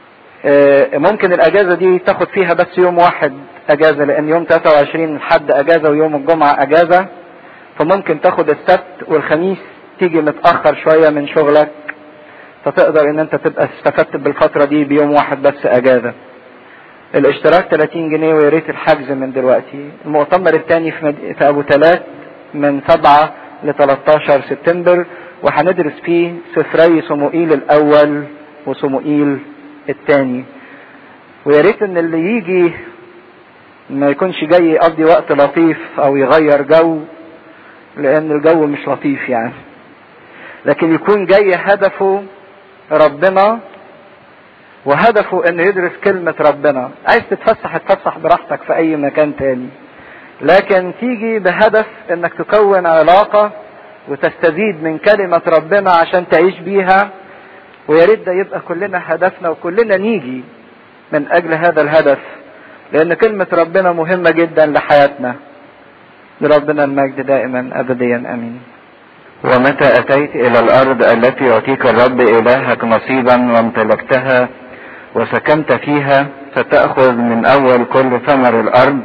ممكن الاجازة دي تاخد فيها بس يوم واحد اجازة لان يوم 23 الحد اجازة ويوم الجمعة اجازة فممكن تاخد السبت والخميس تيجي متأخر شوية من شغلك فتقدر ان انت تبقى استفدت بالفترة دي بيوم واحد بس اجازة الاشتراك 30 جنيه ويا ريت الحجز من دلوقتي المؤتمر الثاني في, مد... في ابو تلات من 7 ل 13 سبتمبر وهندرس فيه سفري صموئيل الاول وصموئيل الثاني ويا ريت ان اللي يجي ما يكونش جاي يقضي وقت لطيف او يغير جو لان الجو مش لطيف يعني لكن يكون جاي هدفه ربنا وهدفه انه يدرس كلمة ربنا عايز تتفسح اتفسح براحتك في اي مكان تاني لكن تيجي بهدف انك تكون علاقة وتستزيد من كلمة ربنا عشان تعيش بيها ويا ريت ده يبقى كلنا هدفنا وكلنا نيجي من اجل هذا الهدف لان كلمة ربنا مهمة جدا لحياتنا لربنا المجد دائما ابديا امين ومتى اتيت الى الارض التي يعطيك الرب الهك نصيبا وامتلكتها وسكنت فيها فتأخذ من اول كل ثمر الارض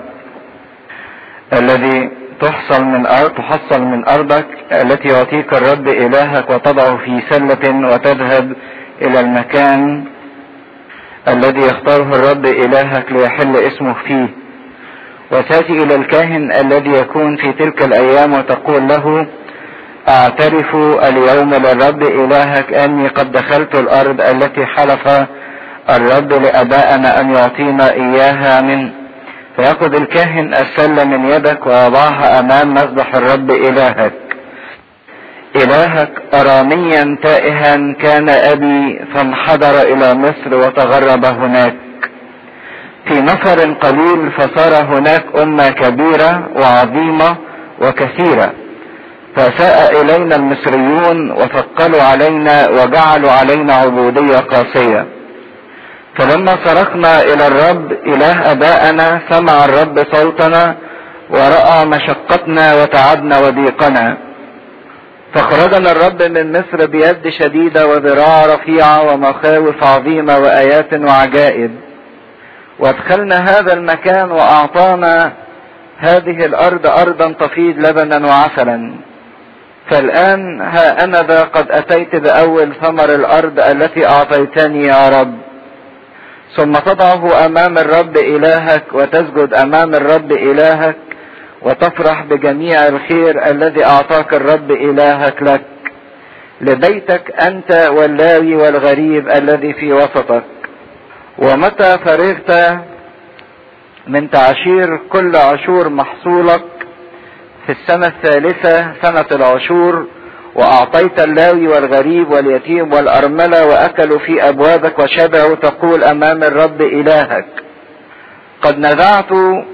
الذي تحصل من أرض تحصل من أرضك التي يعطيك الرب إلهك وتضعه في سلة وتذهب إلى المكان الذي يختاره الرب إلهك ليحل اسمه فيه وتأتي إلى الكاهن الذي يكون في تلك الأيام وتقول له أعترف اليوم للرب إلهك أني قد دخلت الأرض التي حلف الرب لأبائنا أن يعطينا إياها من فيأخذ الكاهن السلة من يدك ويضعها أمام مذبح الرب إلهك إلهك أراميا تائها كان أبي فانحدر إلى مصر وتغرب هناك في نفر قليل فصار هناك أمة كبيرة وعظيمة وكثيرة فساء إلينا المصريون وثقلوا علينا وجعلوا علينا عبودية قاسية فلما صرخنا الى الرب اله ابائنا سمع الرب صوتنا ورأى مشقتنا وتعبنا وضيقنا فخرجنا الرب من مصر بيد شديدة وذراع رفيعة ومخاوف عظيمة وآيات وعجائب وادخلنا هذا المكان وأعطانا هذه الأرض أرضا تفيض لبنا وعسلا فالآن ها أنا ذا قد أتيت بأول ثمر الأرض التي أعطيتني يا رب ثم تضعه امام الرب الهك وتسجد امام الرب الهك وتفرح بجميع الخير الذي اعطاك الرب الهك لك لبيتك انت واللاوي والغريب الذي في وسطك ومتى فرغت من تعشير كل عشور محصولك في السنة الثالثة سنة العشور واعطيت اللاوي والغريب واليتيم والارملة واكلوا في ابوابك وشبعوا تقول امام الرب الهك قد نزعت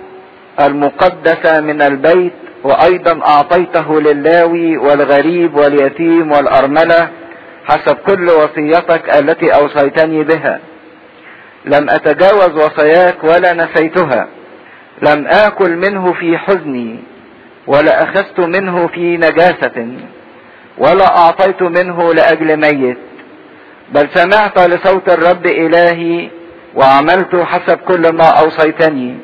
المقدس من البيت وايضا اعطيته للاوي والغريب واليتيم والارملة حسب كل وصيتك التي اوصيتني بها لم اتجاوز وصاياك ولا نسيتها لم اكل منه في حزني ولا اخذت منه في نجاسه ولا اعطيت منه لاجل ميت بل سمعت لصوت الرب الهي وعملت حسب كل ما اوصيتني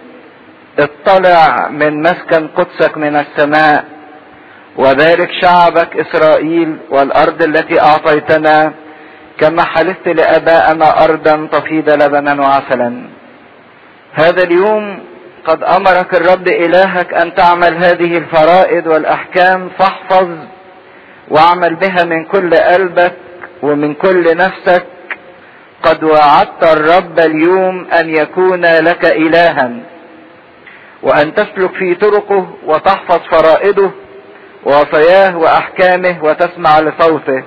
اطلع من مسكن قدسك من السماء وبارك شعبك اسرائيل والارض التي اعطيتنا كما حلفت لابائنا ارضا تفيض لبنا وعسلا هذا اليوم قد امرك الرب الهك ان تعمل هذه الفرائض والاحكام فاحفظ واعمل بها من كل قلبك ومن كل نفسك قد وعدت الرب اليوم ان يكون لك الها وان تسلك في طرقه وتحفظ فرائضه ووصاياه واحكامه وتسمع لصوته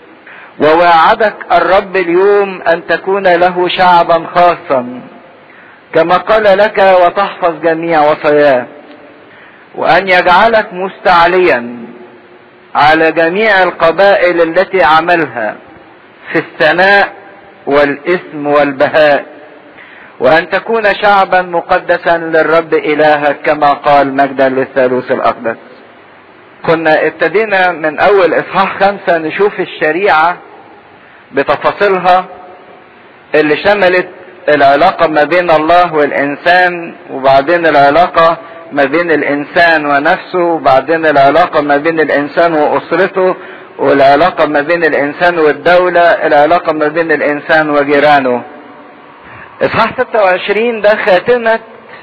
وواعدك الرب اليوم ان تكون له شعبا خاصا كما قال لك وتحفظ جميع وصاياه وان يجعلك مستعليا على جميع القبائل التي عملها في الثناء والاسم والبهاء وان تكون شعبا مقدسا للرب الهك كما قال مجدا للثالوث الاقدس كنا ابتدينا من اول اصحاح خمسة نشوف الشريعة بتفاصيلها اللي شملت العلاقة ما بين الله والإنسان وبعدين العلاقة ما بين الإنسان ونفسه وبعدين العلاقة ما بين الإنسان وأسرته والعلاقة ما بين الإنسان والدولة العلاقة ما بين الإنسان وجيرانه إصحاح 26 ده خاتمة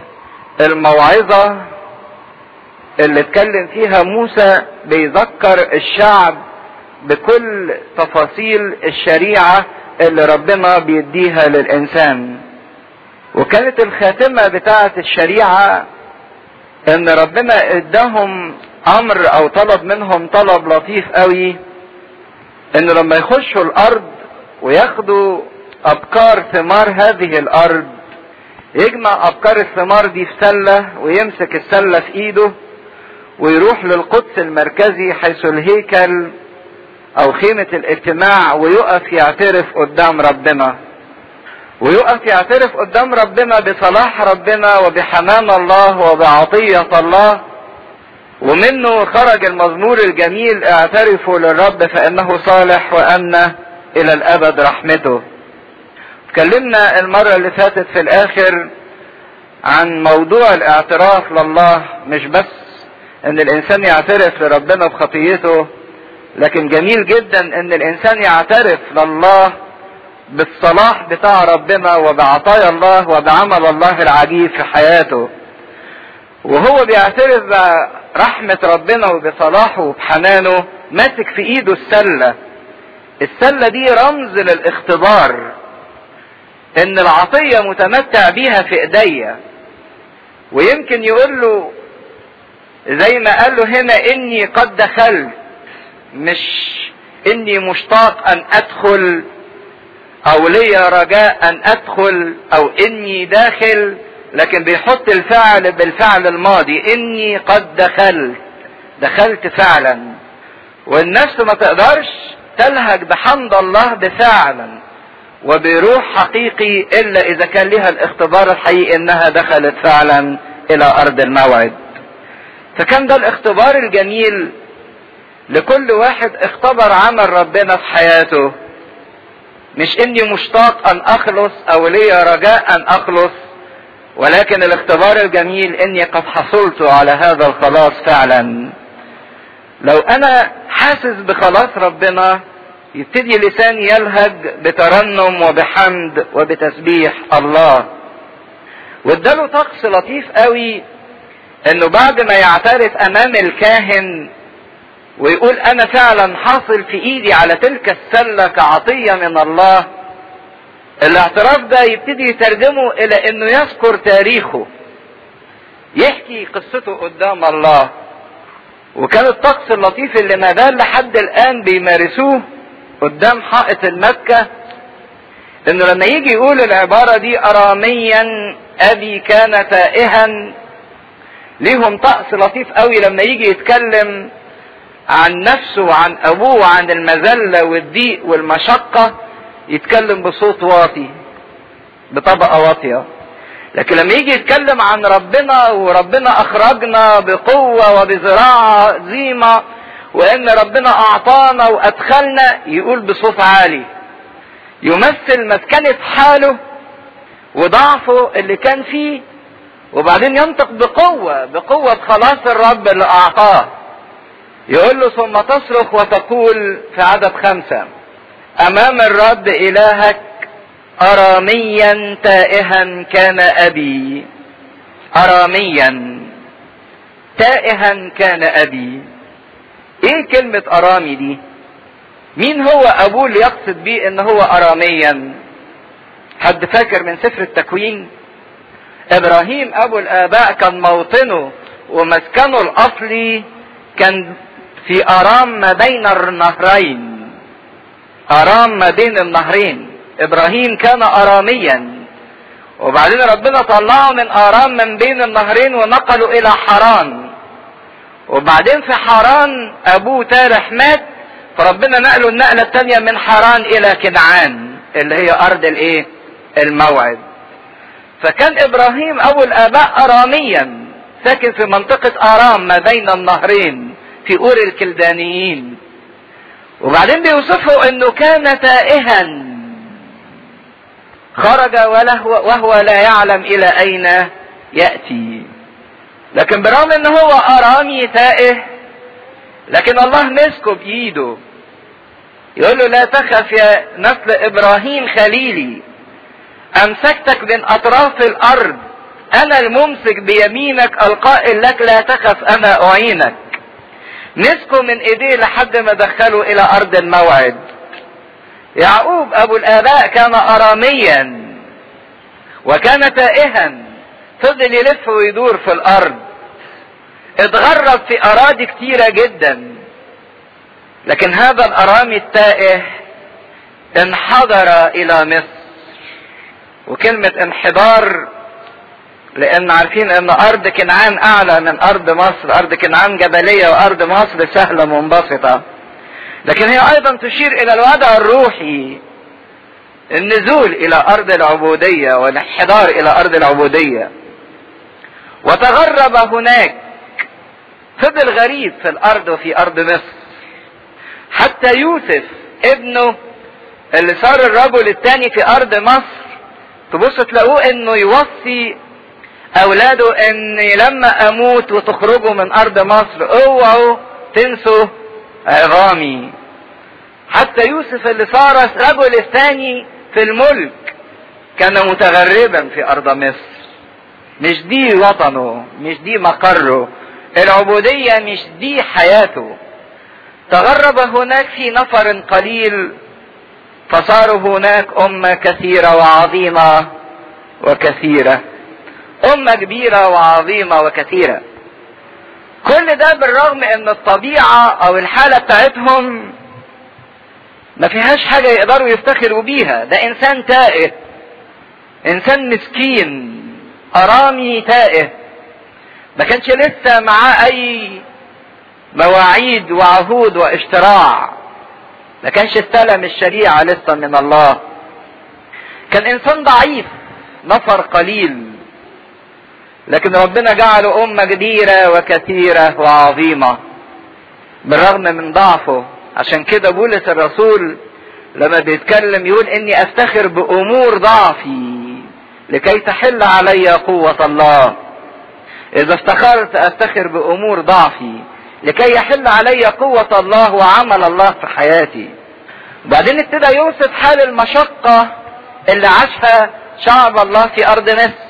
الموعظة اللي اتكلم فيها موسى بيذكر الشعب بكل تفاصيل الشريعة اللي ربنا بيديها للإنسان وكانت الخاتمة بتاعة الشريعة ان ربنا اداهم امر او طلب منهم طلب لطيف قوي انه لما يخشوا الارض وياخدوا ابكار ثمار هذه الارض يجمع ابكار الثمار دي في سلة ويمسك السلة في ايده ويروح للقدس المركزي حيث الهيكل او خيمة الاجتماع ويقف يعترف قدام ربنا ويقف يعترف قدام ربنا بصلاح ربنا وبحنان الله وبعطية الله ومنه خرج المزمور الجميل اعترفوا للرب فانه صالح وان الى الابد رحمته اتكلمنا المرة اللي فاتت في الاخر عن موضوع الاعتراف لله مش بس ان الانسان يعترف لربنا بخطيته لكن جميل جدا ان الانسان يعترف لله بالصلاح بتاع ربنا وبعطايا الله وبعمل الله العجيب في حياته وهو بيعترف برحمة ربنا وبصلاحه وبحنانه ماسك في ايده السلة السلة دي رمز للاختبار ان العطية متمتع بيها في ايديا ويمكن يقول له زي ما قال له هنا اني قد دخلت مش اني مشتاق ان ادخل او لي رجاء ان ادخل او اني داخل لكن بيحط الفعل بالفعل الماضي اني قد دخلت دخلت فعلا والنفس ما تقدرش تلهج بحمد الله بفعلا وبروح حقيقي الا اذا كان لها الاختبار الحقيقي انها دخلت فعلا الى ارض الموعد فكان ده الاختبار الجميل لكل واحد اختبر عمل ربنا في حياته مش اني مشتاق ان اخلص او لي رجاء ان اخلص ولكن الاختبار الجميل اني قد حصلت على هذا الخلاص فعلا لو انا حاسس بخلاص ربنا يبتدي لساني يلهج بترنم وبحمد وبتسبيح الله واداله طقس لطيف قوي انه بعد ما يعترف امام الكاهن ويقول انا فعلا حاصل في ايدي على تلك السله كعطيه من الله الاعتراف ده يبتدي يترجمه الى انه يذكر تاريخه يحكي قصته قدام الله وكان الطقس اللطيف اللي ما زال لحد الان بيمارسوه قدام حائط المكة انه لما يجي يقول العبارة دي اراميا ابي كان تائها ليهم طقس لطيف قوي لما يجي يتكلم عن نفسه وعن ابوه وعن المذلة والضيق والمشقة يتكلم بصوت واطي بطبقة واطية لكن لما يجي يتكلم عن ربنا وربنا اخرجنا بقوة وبذراعة عظيمة وان ربنا اعطانا وادخلنا يقول بصوت عالي يمثل مسكنة حاله وضعفه اللي كان فيه وبعدين ينطق بقوة بقوة خلاص الرب اللي اعطاه يقول له ثم تصرخ وتقول في عدد خمسة امام الرب الهك اراميا تائها كان ابي اراميا تائها كان ابي ايه كلمة ارامي دي مين هو ابوه اللي يقصد بيه ان هو اراميا حد فاكر من سفر التكوين ابراهيم ابو الاباء كان موطنه ومسكنه الاصلي كان في ارام ما بين النهرين ارام ما بين النهرين ابراهيم كان اراميا وبعدين ربنا طلعه من ارام من بين النهرين ونقله الى حران وبعدين في حران ابوه تارح مات فربنا نقله النقله الثانيه من حران الى كنعان اللي هي ارض الايه الموعد فكان ابراهيم ابو الاباء اراميا ساكن في منطقه ارام ما بين النهرين في اور الكلدانيين وبعدين بيوصفه انه كان تائها خرج وله وهو لا يعلم الى اين ياتي لكن برغم ان هو ارامي تائه لكن الله مسكه بايده يقول له لا تخف يا نسل ابراهيم خليلي امسكتك من اطراف الارض انا الممسك بيمينك القائل لك لا تخف انا اعينك مسكه من ايديه لحد ما دخله الى ارض الموعد يعقوب ابو الاباء كان اراميا وكان تائها فضل يلف ويدور في الارض اتغرب في اراضي كتيرة جدا لكن هذا الارامي التائه انحدر الى مصر وكلمة انحدار لان عارفين ان ارض كنعان اعلى من ارض مصر ارض كنعان جبلية وارض مصر سهلة منبسطة لكن هي ايضا تشير الى الوضع الروحي النزول الى ارض العبودية والانحدار الى ارض العبودية وتغرب هناك فضل غريب في الارض وفي ارض مصر حتى يوسف ابنه اللي صار الرجل الثاني في ارض مصر تبص تلاقوه انه يوصي اولاده ان لما اموت وتخرجوا من ارض مصر اوعوا تنسوا عظامي حتى يوسف اللي صار الرجل الثاني في الملك كان متغربا في ارض مصر مش دي وطنه مش دي مقره العبودية مش دي حياته تغرب هناك في نفر قليل فصاروا هناك أمة كثيرة وعظيمة وكثيرة أمة كبيرة وعظيمة وكثيرة كل ده بالرغم ان الطبيعة او الحالة بتاعتهم ما فيهاش حاجة يقدروا يفتخروا بيها ده انسان تائه انسان مسكين ارامي تائه ما كانش لسه معاه اي مواعيد وعهود واشتراع ما كانش استلم الشريعة لسه من الله كان انسان ضعيف نفر قليل لكن ربنا جعله امة كبيرة وكثيرة وعظيمة بالرغم من ضعفه عشان كده بولس الرسول لما بيتكلم يقول اني افتخر بامور ضعفي لكي تحل علي قوة الله اذا افتخرت افتخر بامور ضعفي لكي يحل علي قوة الله وعمل الله في حياتي وبعدين ابتدى يوصف حال المشقة اللي عاشها شعب الله في ارض مصر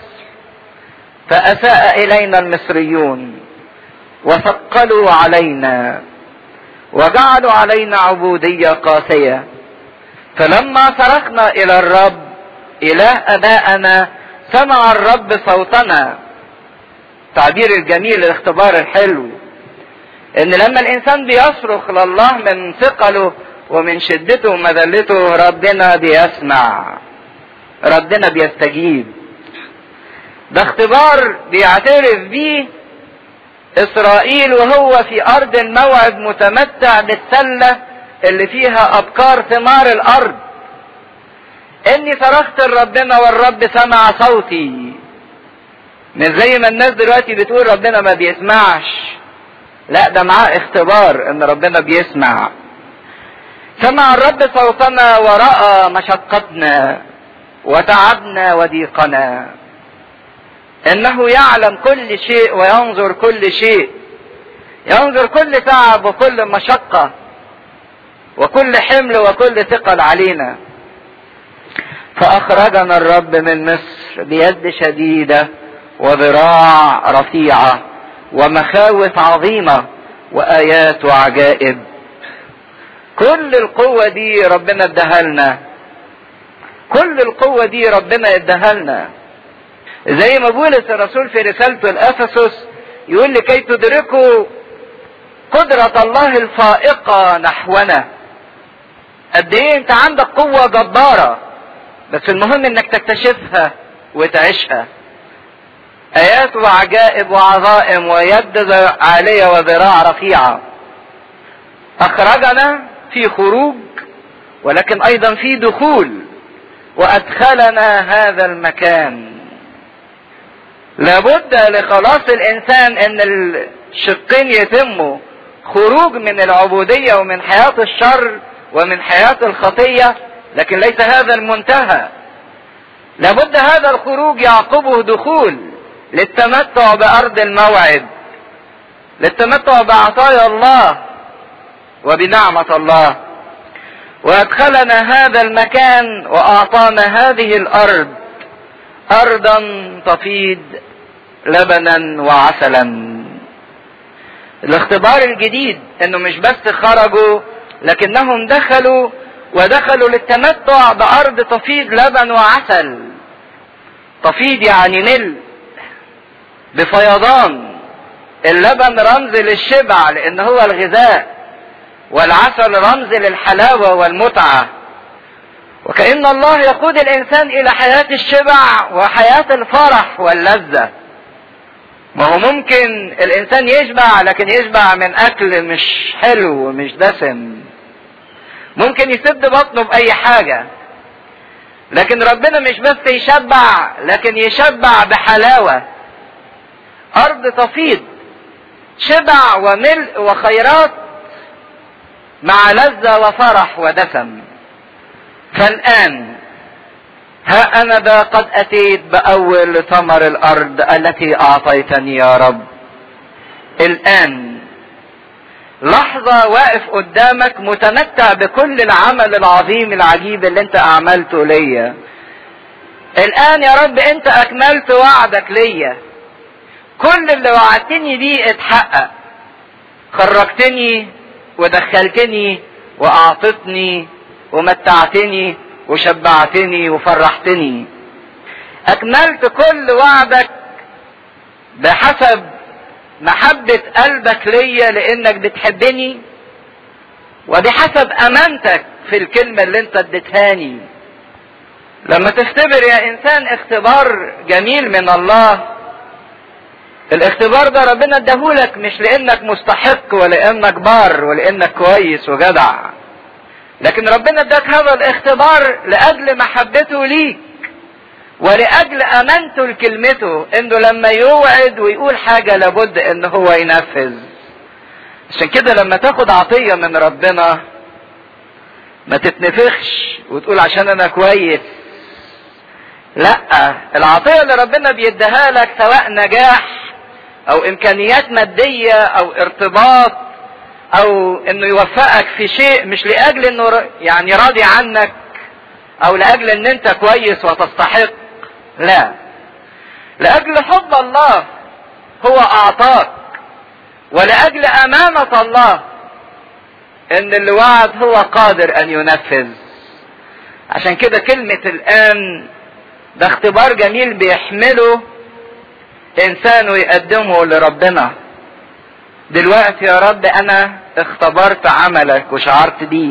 فاساء الينا المصريون وثقلوا علينا وجعلوا علينا عبودية قاسية فلما صرخنا الى الرب اله ابائنا سمع الرب صوتنا التعبير الجميل الاختبار الحلو ان لما الانسان بيصرخ لله من ثقله ومن شدته ومذلته ربنا بيسمع ربنا بيستجيب ده اختبار بيعترف بيه اسرائيل وهو في ارض الموعد متمتع بالسلة اللي فيها ابكار ثمار الارض اني صرخت لربنا والرب سمع صوتي مش زي ما الناس دلوقتي بتقول ربنا ما بيسمعش لا ده معاه اختبار ان ربنا بيسمع سمع الرب صوتنا ورأى مشقتنا وتعبنا وضيقنا انه يعلم كل شيء وينظر كل شيء ينظر كل تعب وكل مشقة وكل حمل وكل ثقل علينا فاخرجنا الرب من مصر بيد شديدة وذراع رفيعة ومخاوف عظيمة وآيات وعجائب كل القوة دي ربنا اداها لنا كل القوة دي ربنا اداها لنا زي ما بولس الرسول في رسالته لأفسس يقول لكي تدركوا قدرة الله الفائقة نحونا قد ايه انت عندك قوة جبارة بس المهم انك تكتشفها وتعيشها ايات وعجائب وعظائم ويد عالية وذراع رفيعة اخرجنا في خروج ولكن ايضا في دخول وادخلنا هذا المكان لابد لخلاص الانسان ان الشقين يتموا خروج من العبودية ومن حياة الشر ومن حياة الخطية لكن ليس هذا المنتهى لابد هذا الخروج يعقبه دخول للتمتع بارض الموعد للتمتع بعطايا الله وبنعمة الله وادخلنا هذا المكان واعطانا هذه الارض ارضا تفيض لبنا وعسلا الاختبار الجديد انه مش بس خرجوا لكنهم دخلوا ودخلوا للتمتع بارض تفيض لبن وعسل تفيض يعني نل بفيضان اللبن رمز للشبع لان هو الغذاء والعسل رمز للحلاوة والمتعة وكأن الله يقود الإنسان إلى حياة الشبع وحياة الفرح واللذة ما هو ممكن الإنسان يشبع لكن يشبع من أكل مش حلو ومش دسم ممكن يسد بطنه بأي حاجة لكن ربنا مش بس يشبع لكن يشبع بحلاوة أرض تفيض شبع وملء وخيرات مع لذة وفرح ودسم فالآن ها أنا ذا قد أتيت بأول ثمر الأرض التي أعطيتني يا رب الآن لحظة واقف قدامك متمتع بكل العمل العظيم العجيب اللي انت أعملته ليا الآن يا رب انت أكملت وعدك ليا كل اللي وعدتني بيه اتحقق خرجتني ودخلتني واعطتني ومتعتني وشبعتني وفرحتني اكملت كل وعدك بحسب محبة قلبك ليا لانك بتحبني وبحسب امانتك في الكلمة اللي انت اديتهاني لما تختبر يا انسان اختبار جميل من الله الاختبار ده ربنا اداهولك مش لانك مستحق ولانك بار ولانك كويس وجدع لكن ربنا اداك هذا الاختبار لاجل محبته ليك ولاجل امانته لكلمته انه لما يوعد ويقول حاجه لابد ان هو ينفذ عشان كده لما تاخد عطيه من ربنا ما تتنفخش وتقول عشان انا كويس لا العطيه اللي ربنا بيديها لك سواء نجاح او امكانيات مادية او ارتباط او انه يوفقك في شيء مش لاجل انه يعني راضي عنك او لاجل ان انت كويس وتستحق لا لاجل حب الله هو اعطاك ولاجل امانة الله ان اللي وعد هو قادر ان ينفذ عشان كده كلمة الان ده اختبار جميل بيحمله انسان ويقدمه لربنا دلوقتي يا رب انا اختبرت عملك وشعرت بيه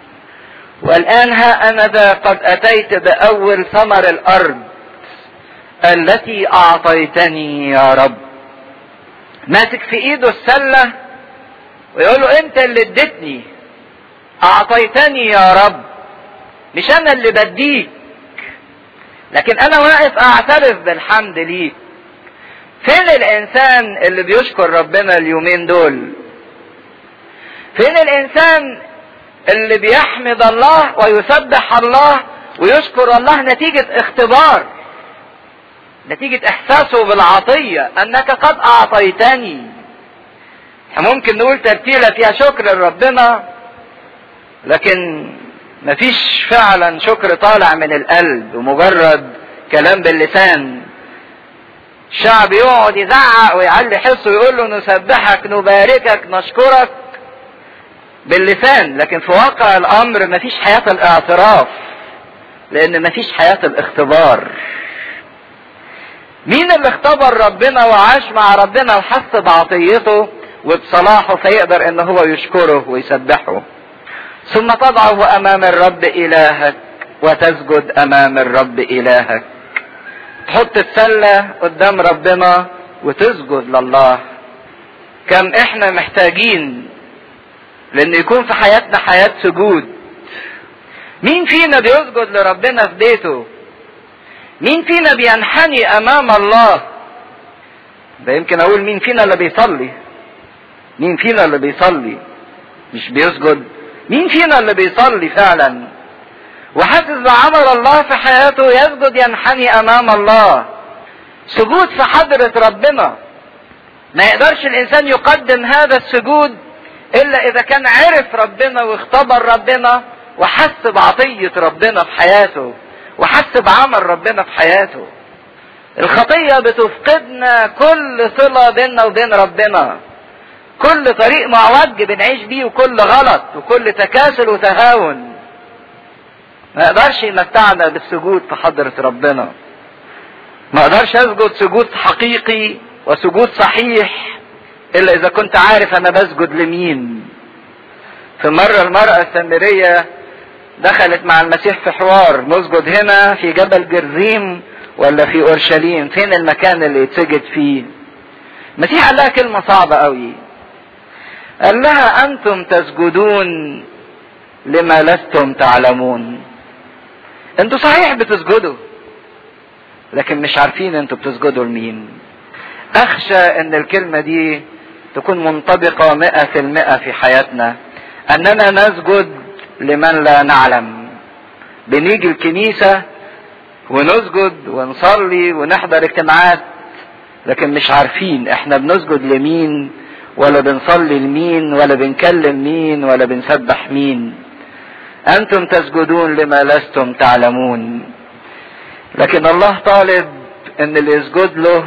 والان ها انا ذا قد اتيت باول ثمر الارض التي اعطيتني يا رب ماسك في ايده السلة ويقول له انت اللي اديتني اعطيتني يا رب مش انا اللي بديك لكن انا واقف اعترف بالحمد ليك فين الانسان اللي بيشكر ربنا اليومين دول فين الانسان اللي بيحمد الله ويسبح الله ويشكر الله نتيجة اختبار نتيجة احساسه بالعطية انك قد اعطيتني ممكن نقول ترتيلة فيها شكر لربنا لكن مفيش فعلا شكر طالع من القلب ومجرد كلام باللسان الشعب يقعد يزعق ويعلي حسه ويقول له نسبحك نباركك نشكرك باللسان لكن في واقع الامر مفيش حياة الاعتراف لان مفيش حياة الاختبار مين اللي اختبر ربنا وعاش مع ربنا وحس بعطيته وبصلاحه فيقدر ان هو يشكره ويسبحه ثم تضعه امام الرب الهك وتسجد امام الرب الهك تحط السلة قدام ربنا وتسجد لله كم احنا محتاجين لان يكون في حياتنا حياة سجود مين فينا بيسجد لربنا في بيته مين فينا بينحني امام الله ده يمكن اقول مين فينا اللي بيصلي مين فينا اللي بيصلي مش بيسجد مين فينا اللي بيصلي فعلا وحاسس بعمل الله في حياته يسجد ينحني امام الله سجود في حضرة ربنا ما يقدرش الانسان يقدم هذا السجود الا اذا كان عرف ربنا واختبر ربنا وحس بعطية ربنا في حياته وحس بعمل ربنا في حياته الخطية بتفقدنا كل صلة بيننا وبين ربنا كل طريق معوج بنعيش بيه وكل غلط وكل تكاسل وتهاون ما يقدرش يمتعنا بالسجود في حضرة ربنا ما اقدرش اسجد سجود حقيقي وسجود صحيح الا اذا كنت عارف انا بسجد لمين في مرة المرأة السامرية دخلت مع المسيح في حوار نسجد هنا في جبل جرزيم ولا في اورشليم فين المكان اللي يتسجد فيه المسيح قال لها كلمة صعبة قوي قال لها انتم تسجدون لما لستم تعلمون انتوا صحيح بتسجدوا لكن مش عارفين انتوا بتسجدوا لمين اخشى ان الكلمة دي تكون منطبقة مئة في المئة في حياتنا اننا نسجد لمن لا نعلم بنيجي الكنيسة ونسجد ونصلي ونحضر اجتماعات لكن مش عارفين احنا بنسجد لمين ولا بنصلي لمين ولا بنكلم مين ولا بنسبح مين انتم تسجدون لما لستم تعلمون لكن الله طالب ان اللي يسجد له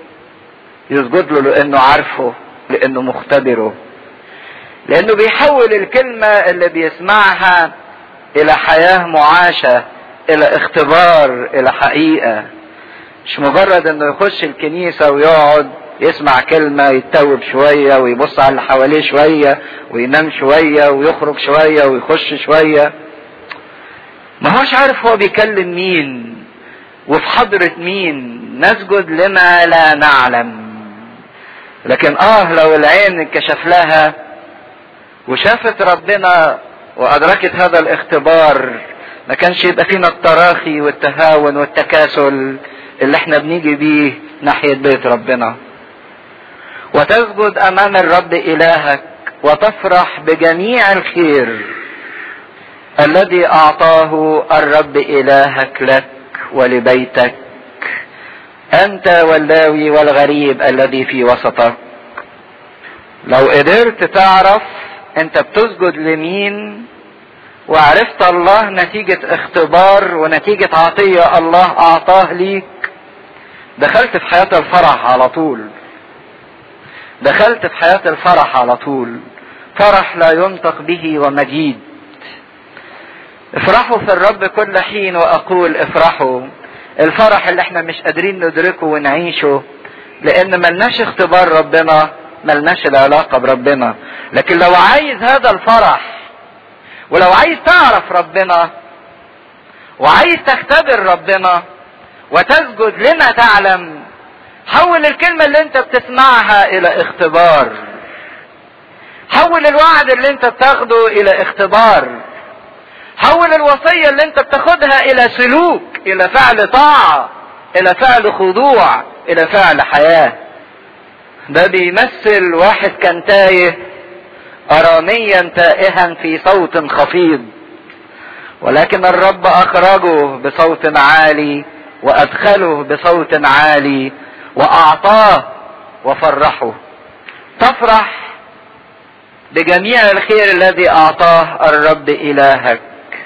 يسجد له لانه عارفه لانه مختبره لانه بيحول الكلمة اللي بيسمعها الى حياة معاشة الى اختبار الى حقيقة مش مجرد انه يخش الكنيسة ويقعد يسمع كلمة يتوب شوية ويبص على اللي حواليه شوية وينام شوية ويخرج شوية ويخش شوية ما هوش عارف هو بيكلم مين وفي حضرة مين نسجد لما لا نعلم لكن اه لو العين انكشف لها وشافت ربنا وادركت هذا الاختبار ما كانش يبقى فينا التراخي والتهاون والتكاسل اللي احنا بنيجي بيه ناحية بيت ربنا وتسجد امام الرب الهك وتفرح بجميع الخير الذي اعطاه الرب الهك لك ولبيتك انت واللاوي والغريب الذي في وسطك لو قدرت تعرف انت بتسجد لمين وعرفت الله نتيجة اختبار ونتيجة عطية الله اعطاه ليك دخلت في حياة الفرح على طول دخلت في حياة الفرح على طول فرح لا ينطق به ومجيد افرحوا في الرب كل حين واقول افرحوا الفرح اللي احنا مش قادرين ندركه ونعيشه لان ملناش اختبار ربنا ملناش العلاقة بربنا لكن لو عايز هذا الفرح ولو عايز تعرف ربنا وعايز تختبر ربنا وتسجد لما تعلم حول الكلمة اللي انت بتسمعها الى اختبار حول الوعد اللي انت بتاخده الى اختبار حول الوصية اللي انت بتاخدها الى سلوك الى فعل طاعة الى فعل خضوع الى فعل حياة ده بيمثل واحد كان تايه اراميا تائها في صوت خفيض ولكن الرب اخرجه بصوت عالي وادخله بصوت عالي واعطاه وفرحه تفرح بجميع الخير الذي اعطاه الرب الهك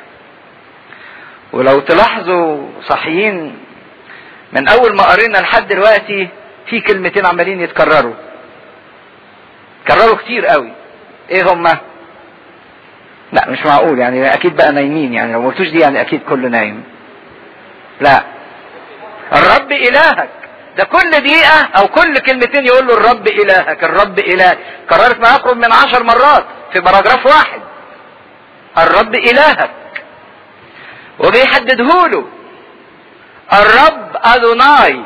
ولو تلاحظوا صحيين من اول ما قرينا لحد دلوقتي في كلمتين عمالين يتكرروا كرروا كتير قوي ايه هما لا مش معقول يعني اكيد بقى نايمين يعني لو ما قلتوش دي يعني اكيد كله نايم لا الرب الهك ده كل دقيقة او كل كلمتين يقول له الرب الهك الرب الهك كررت ما يقرب من عشر مرات في باراجراف واحد الرب الهك وبيحددهوله الرب ادوناي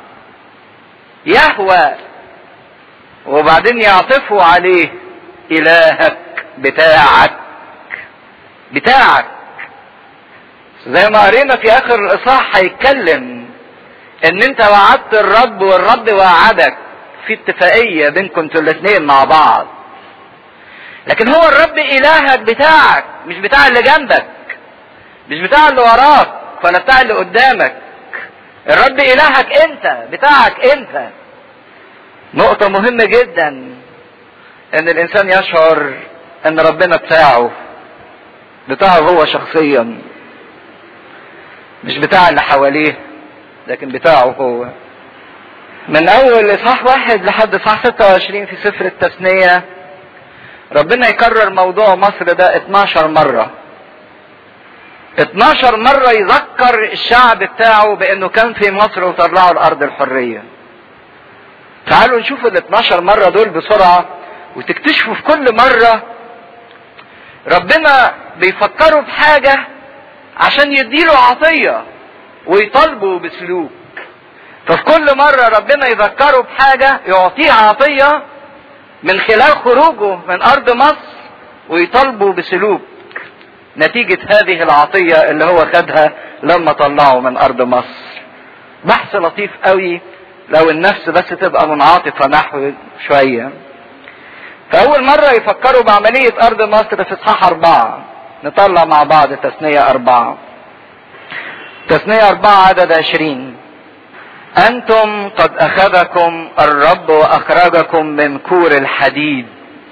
يهوى وبعدين يعطفوا عليه الهك بتاعك بتاعك زي ما قرينا في اخر الاصحاح هيتكلم ان انت وعدت الرب والرب وعدك في اتفاقية بينكم انتوا الاثنين مع بعض لكن هو الرب الهك بتاعك مش بتاع اللي جنبك مش بتاع اللي وراك ولا بتاع اللي قدامك الرب الهك انت بتاعك انت نقطة مهمة جدا ان الانسان يشعر ان ربنا بتاعه بتاعه هو شخصيا مش بتاع اللي حواليه لكن بتاعه هو من اول اصحاح واحد لحد اصحاح 26 في سفر التثنية ربنا يكرر موضوع مصر ده 12 مرة 12 مرة يذكر الشعب بتاعه بانه كان في مصر وطلعوا الارض الحرية تعالوا نشوف ال 12 مرة دول بسرعة وتكتشفوا في كل مرة ربنا بيفكروا بحاجة عشان يديله عطية ويطالبوا بسلوك ففي كل مرة ربنا يذكره بحاجة يعطيه عطية من خلال خروجه من أرض مصر ويطالبوا بسلوك نتيجة هذه العطية اللي هو خدها لما طلعه من أرض مصر بحث لطيف قوي لو النفس بس تبقى منعاطفة نحو شوية فأول مرة يفكروا بعملية أرض مصر في إصحاح أربعة نطلع مع بعض تثنية أربعة تثنية أربعة عدد عشرين أنتم قد أخذكم الرب وأخرجكم من كور الحديد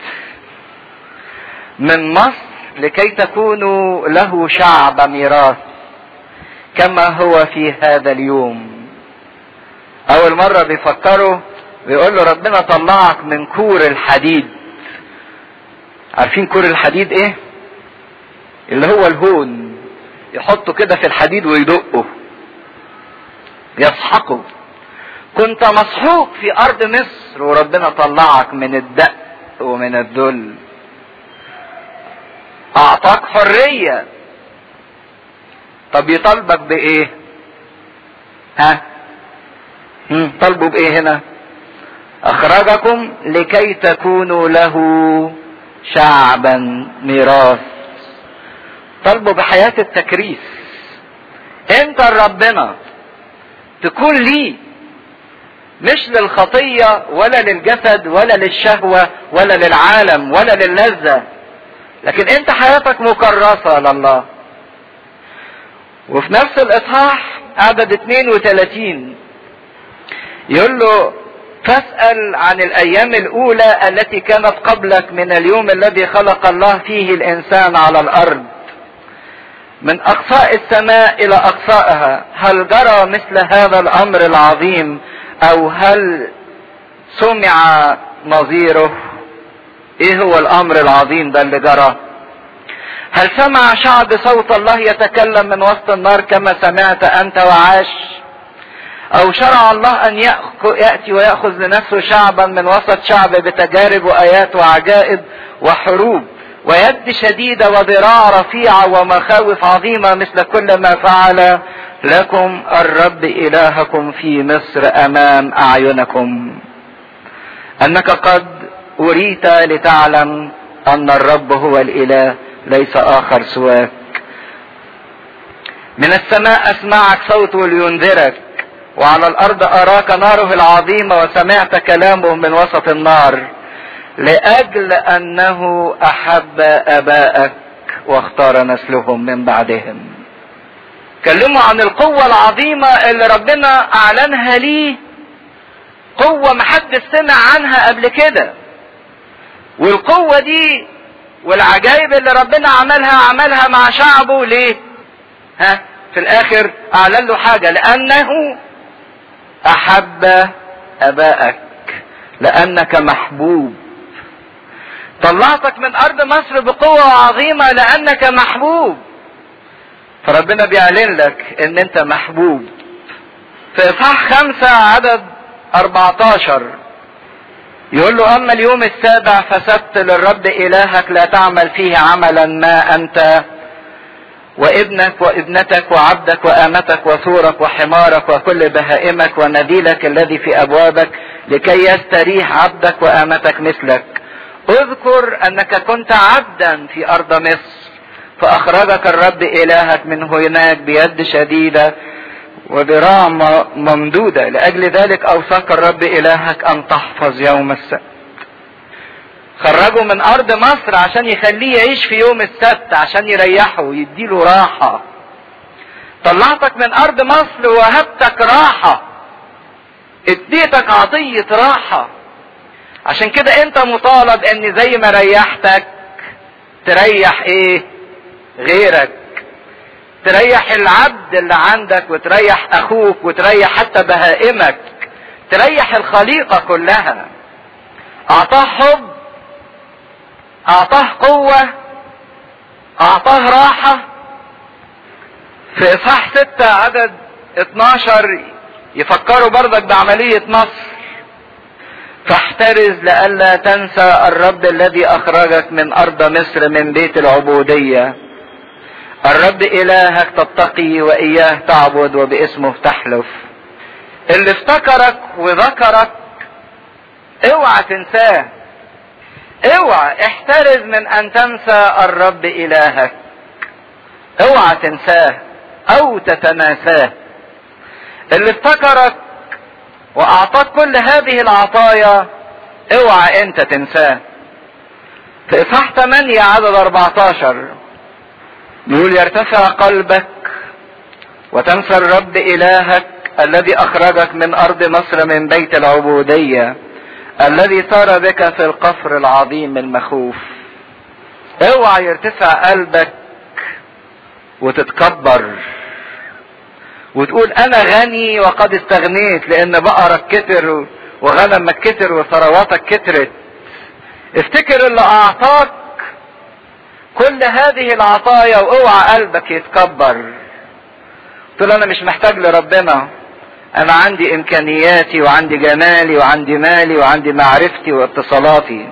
من مصر لكي تكونوا له شعب ميراث كما هو في هذا اليوم أول مرة بيفكروا بيقول له ربنا طلعك من كور الحديد عارفين كور الحديد ايه اللي هو الهون يحطه كده في الحديد ويدقه يسحقه كنت مسحوق في ارض مصر وربنا طلعك من الدق ومن الذل اعطاك حرية طب يطالبك بايه ها هم، طالبوا بايه هنا اخرجكم لكي تكونوا له شعبا ميراث طالبوا بحياة التكريس انت ربنا تكون ليه مش للخطية ولا للجسد ولا للشهوة ولا للعالم ولا للذة لكن انت حياتك مكرسة لله وفي نفس الاصحاح عدد 32 يقول له فاسأل عن الأيام الأولى التي كانت قبلك من اليوم الذي خلق الله فيه الإنسان على الأرض من أقصاء السماء إلى أقصائها هل جرى مثل هذا الأمر العظيم أو هل سمع نظيره إيه هو الأمر العظيم ده اللي جرى هل سمع شعب صوت الله يتكلم من وسط النار كما سمعت أنت وعاش او شرع الله ان ياتي وياخذ لنفسه شعبا من وسط شعب بتجارب وايات وعجائب وحروب ويد شديده وذراع رفيعه ومخاوف عظيمه مثل كل ما فعل لكم الرب الهكم في مصر امام اعينكم انك قد اريت لتعلم ان الرب هو الاله ليس اخر سواك من السماء اسمعك صوته لينذرك وعلى الارض اراك ناره العظيمة وسمعت كلامه من وسط النار لاجل انه احب اباءك واختار نسلهم من بعدهم كلموا عن القوة العظيمة اللي ربنا اعلنها ليه قوة محدش سمع عنها قبل كده والقوة دي والعجائب اللي ربنا عملها عملها مع شعبه ليه ها في الاخر اعلن له حاجة لانه احب ابائك لانك محبوب طلعتك من ارض مصر بقوة عظيمة لانك محبوب فربنا بيعلن لك ان انت محبوب في اصحاح خمسة عدد 14 يقول له اما اليوم السابع فسبت للرب الهك لا تعمل فيه عملا ما انت وابنك وابنتك وعبدك وامتك وثورك وحمارك وكل بهائمك ونذيلك الذي في ابوابك لكي يستريح عبدك وامتك مثلك اذكر انك كنت عبدا في ارض مصر فاخرجك الرب الهك من هناك بيد شديده وذراع ممدوده لاجل ذلك اوصاك الرب الهك ان تحفظ يوم السبت خرجه من ارض مصر عشان يخليه يعيش في يوم السبت عشان يريحه ويديله راحة طلعتك من ارض مصر ووهبتك راحة اديتك عطية راحة عشان كده انت مطالب ان زي ما ريحتك تريح ايه غيرك تريح العبد اللي عندك وتريح اخوك وتريح حتى بهائمك تريح الخليقة كلها اعطاه حب اعطاه قوة اعطاه راحة في اصحاح ستة عدد 12 يفكروا برضك بعملية مصر فاحترز لئلا تنسى الرب الذي اخرجك من ارض مصر من بيت العبودية الرب الهك تتقي واياه تعبد وباسمه تحلف اللي افتكرك وذكرك اوعى تنساه اوعى احترز من ان تنسى الرب الهك اوعى تنساه او تتناساه اللي افتكرك واعطاك كل هذه العطايا اوعى انت تنساه في اصحاح 8 عدد 14 يقول يرتفع قلبك وتنسى الرب الهك الذي اخرجك من ارض مصر من بيت العبودية الذي صار بك في القفر العظيم المخوف اوعى يرتفع قلبك وتتكبر وتقول انا غني وقد استغنيت لان بقرك كتر وغنمك كتر وثرواتك كترت افتكر اللي اعطاك كل هذه العطايا واوعى قلبك يتكبر تقول انا مش محتاج لربنا انا عندي امكانياتي وعندي جمالي وعندي مالي وعندي معرفتي واتصالاتي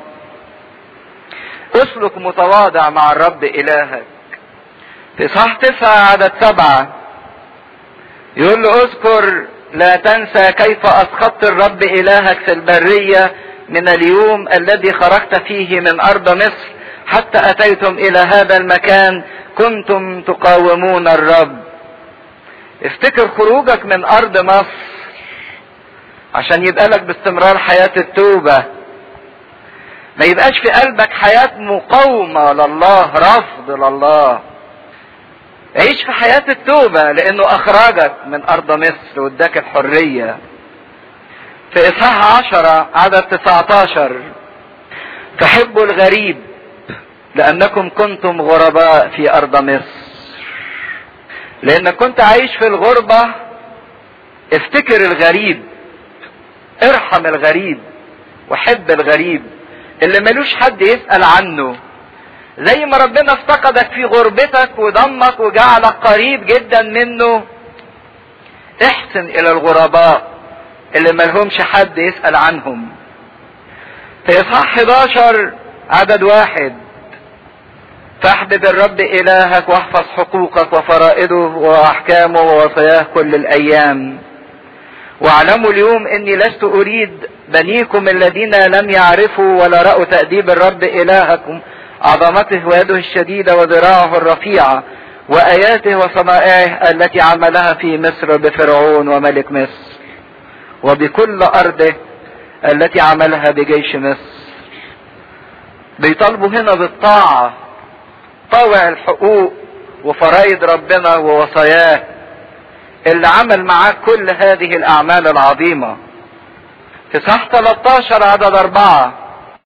اسلك متواضع مع الرب الهك في صح تسعة عدد سبعة يقول له اذكر لا تنسى كيف اسخطت الرب الهك في البرية من اليوم الذي خرجت فيه من ارض مصر حتى اتيتم الى هذا المكان كنتم تقاومون الرب افتكر خروجك من ارض مصر عشان يبقى لك باستمرار حياة التوبة ما يبقاش في قلبك حياة مقاومة لله رفض لله عيش في حياة التوبة لانه اخرجك من ارض مصر واداك الحرية في اصحاح عشرة عدد تسعتاشر فحبوا الغريب لانكم كنتم غرباء في ارض مصر لانك كنت عايش في الغربة افتكر الغريب ارحم الغريب وحب الغريب اللي ملوش حد يسأل عنه زي ما ربنا افتقدك في غربتك وضمك وجعلك قريب جدا منه احسن الى الغرباء اللي ملهمش حد يسأل عنهم في اصحاح 11 عدد واحد فاحبب الرب الهك واحفظ حقوقك وفرائضه واحكامه ووصاياه كل الايام واعلموا اليوم اني لست اريد بنيكم الذين لم يعرفوا ولا رأوا تأديب الرب الهكم عظمته ويده الشديدة وذراعه الرفيعة وآياته وصنائعه التي عملها في مصر بفرعون وملك مصر وبكل أرضه التي عملها بجيش مصر بيطالبوا هنا بالطاعة طوع الحقوق وفرايد ربنا ووصاياه اللي عمل معاك كل هذه الأعمال العظيمة في صح 13 عدد أربعة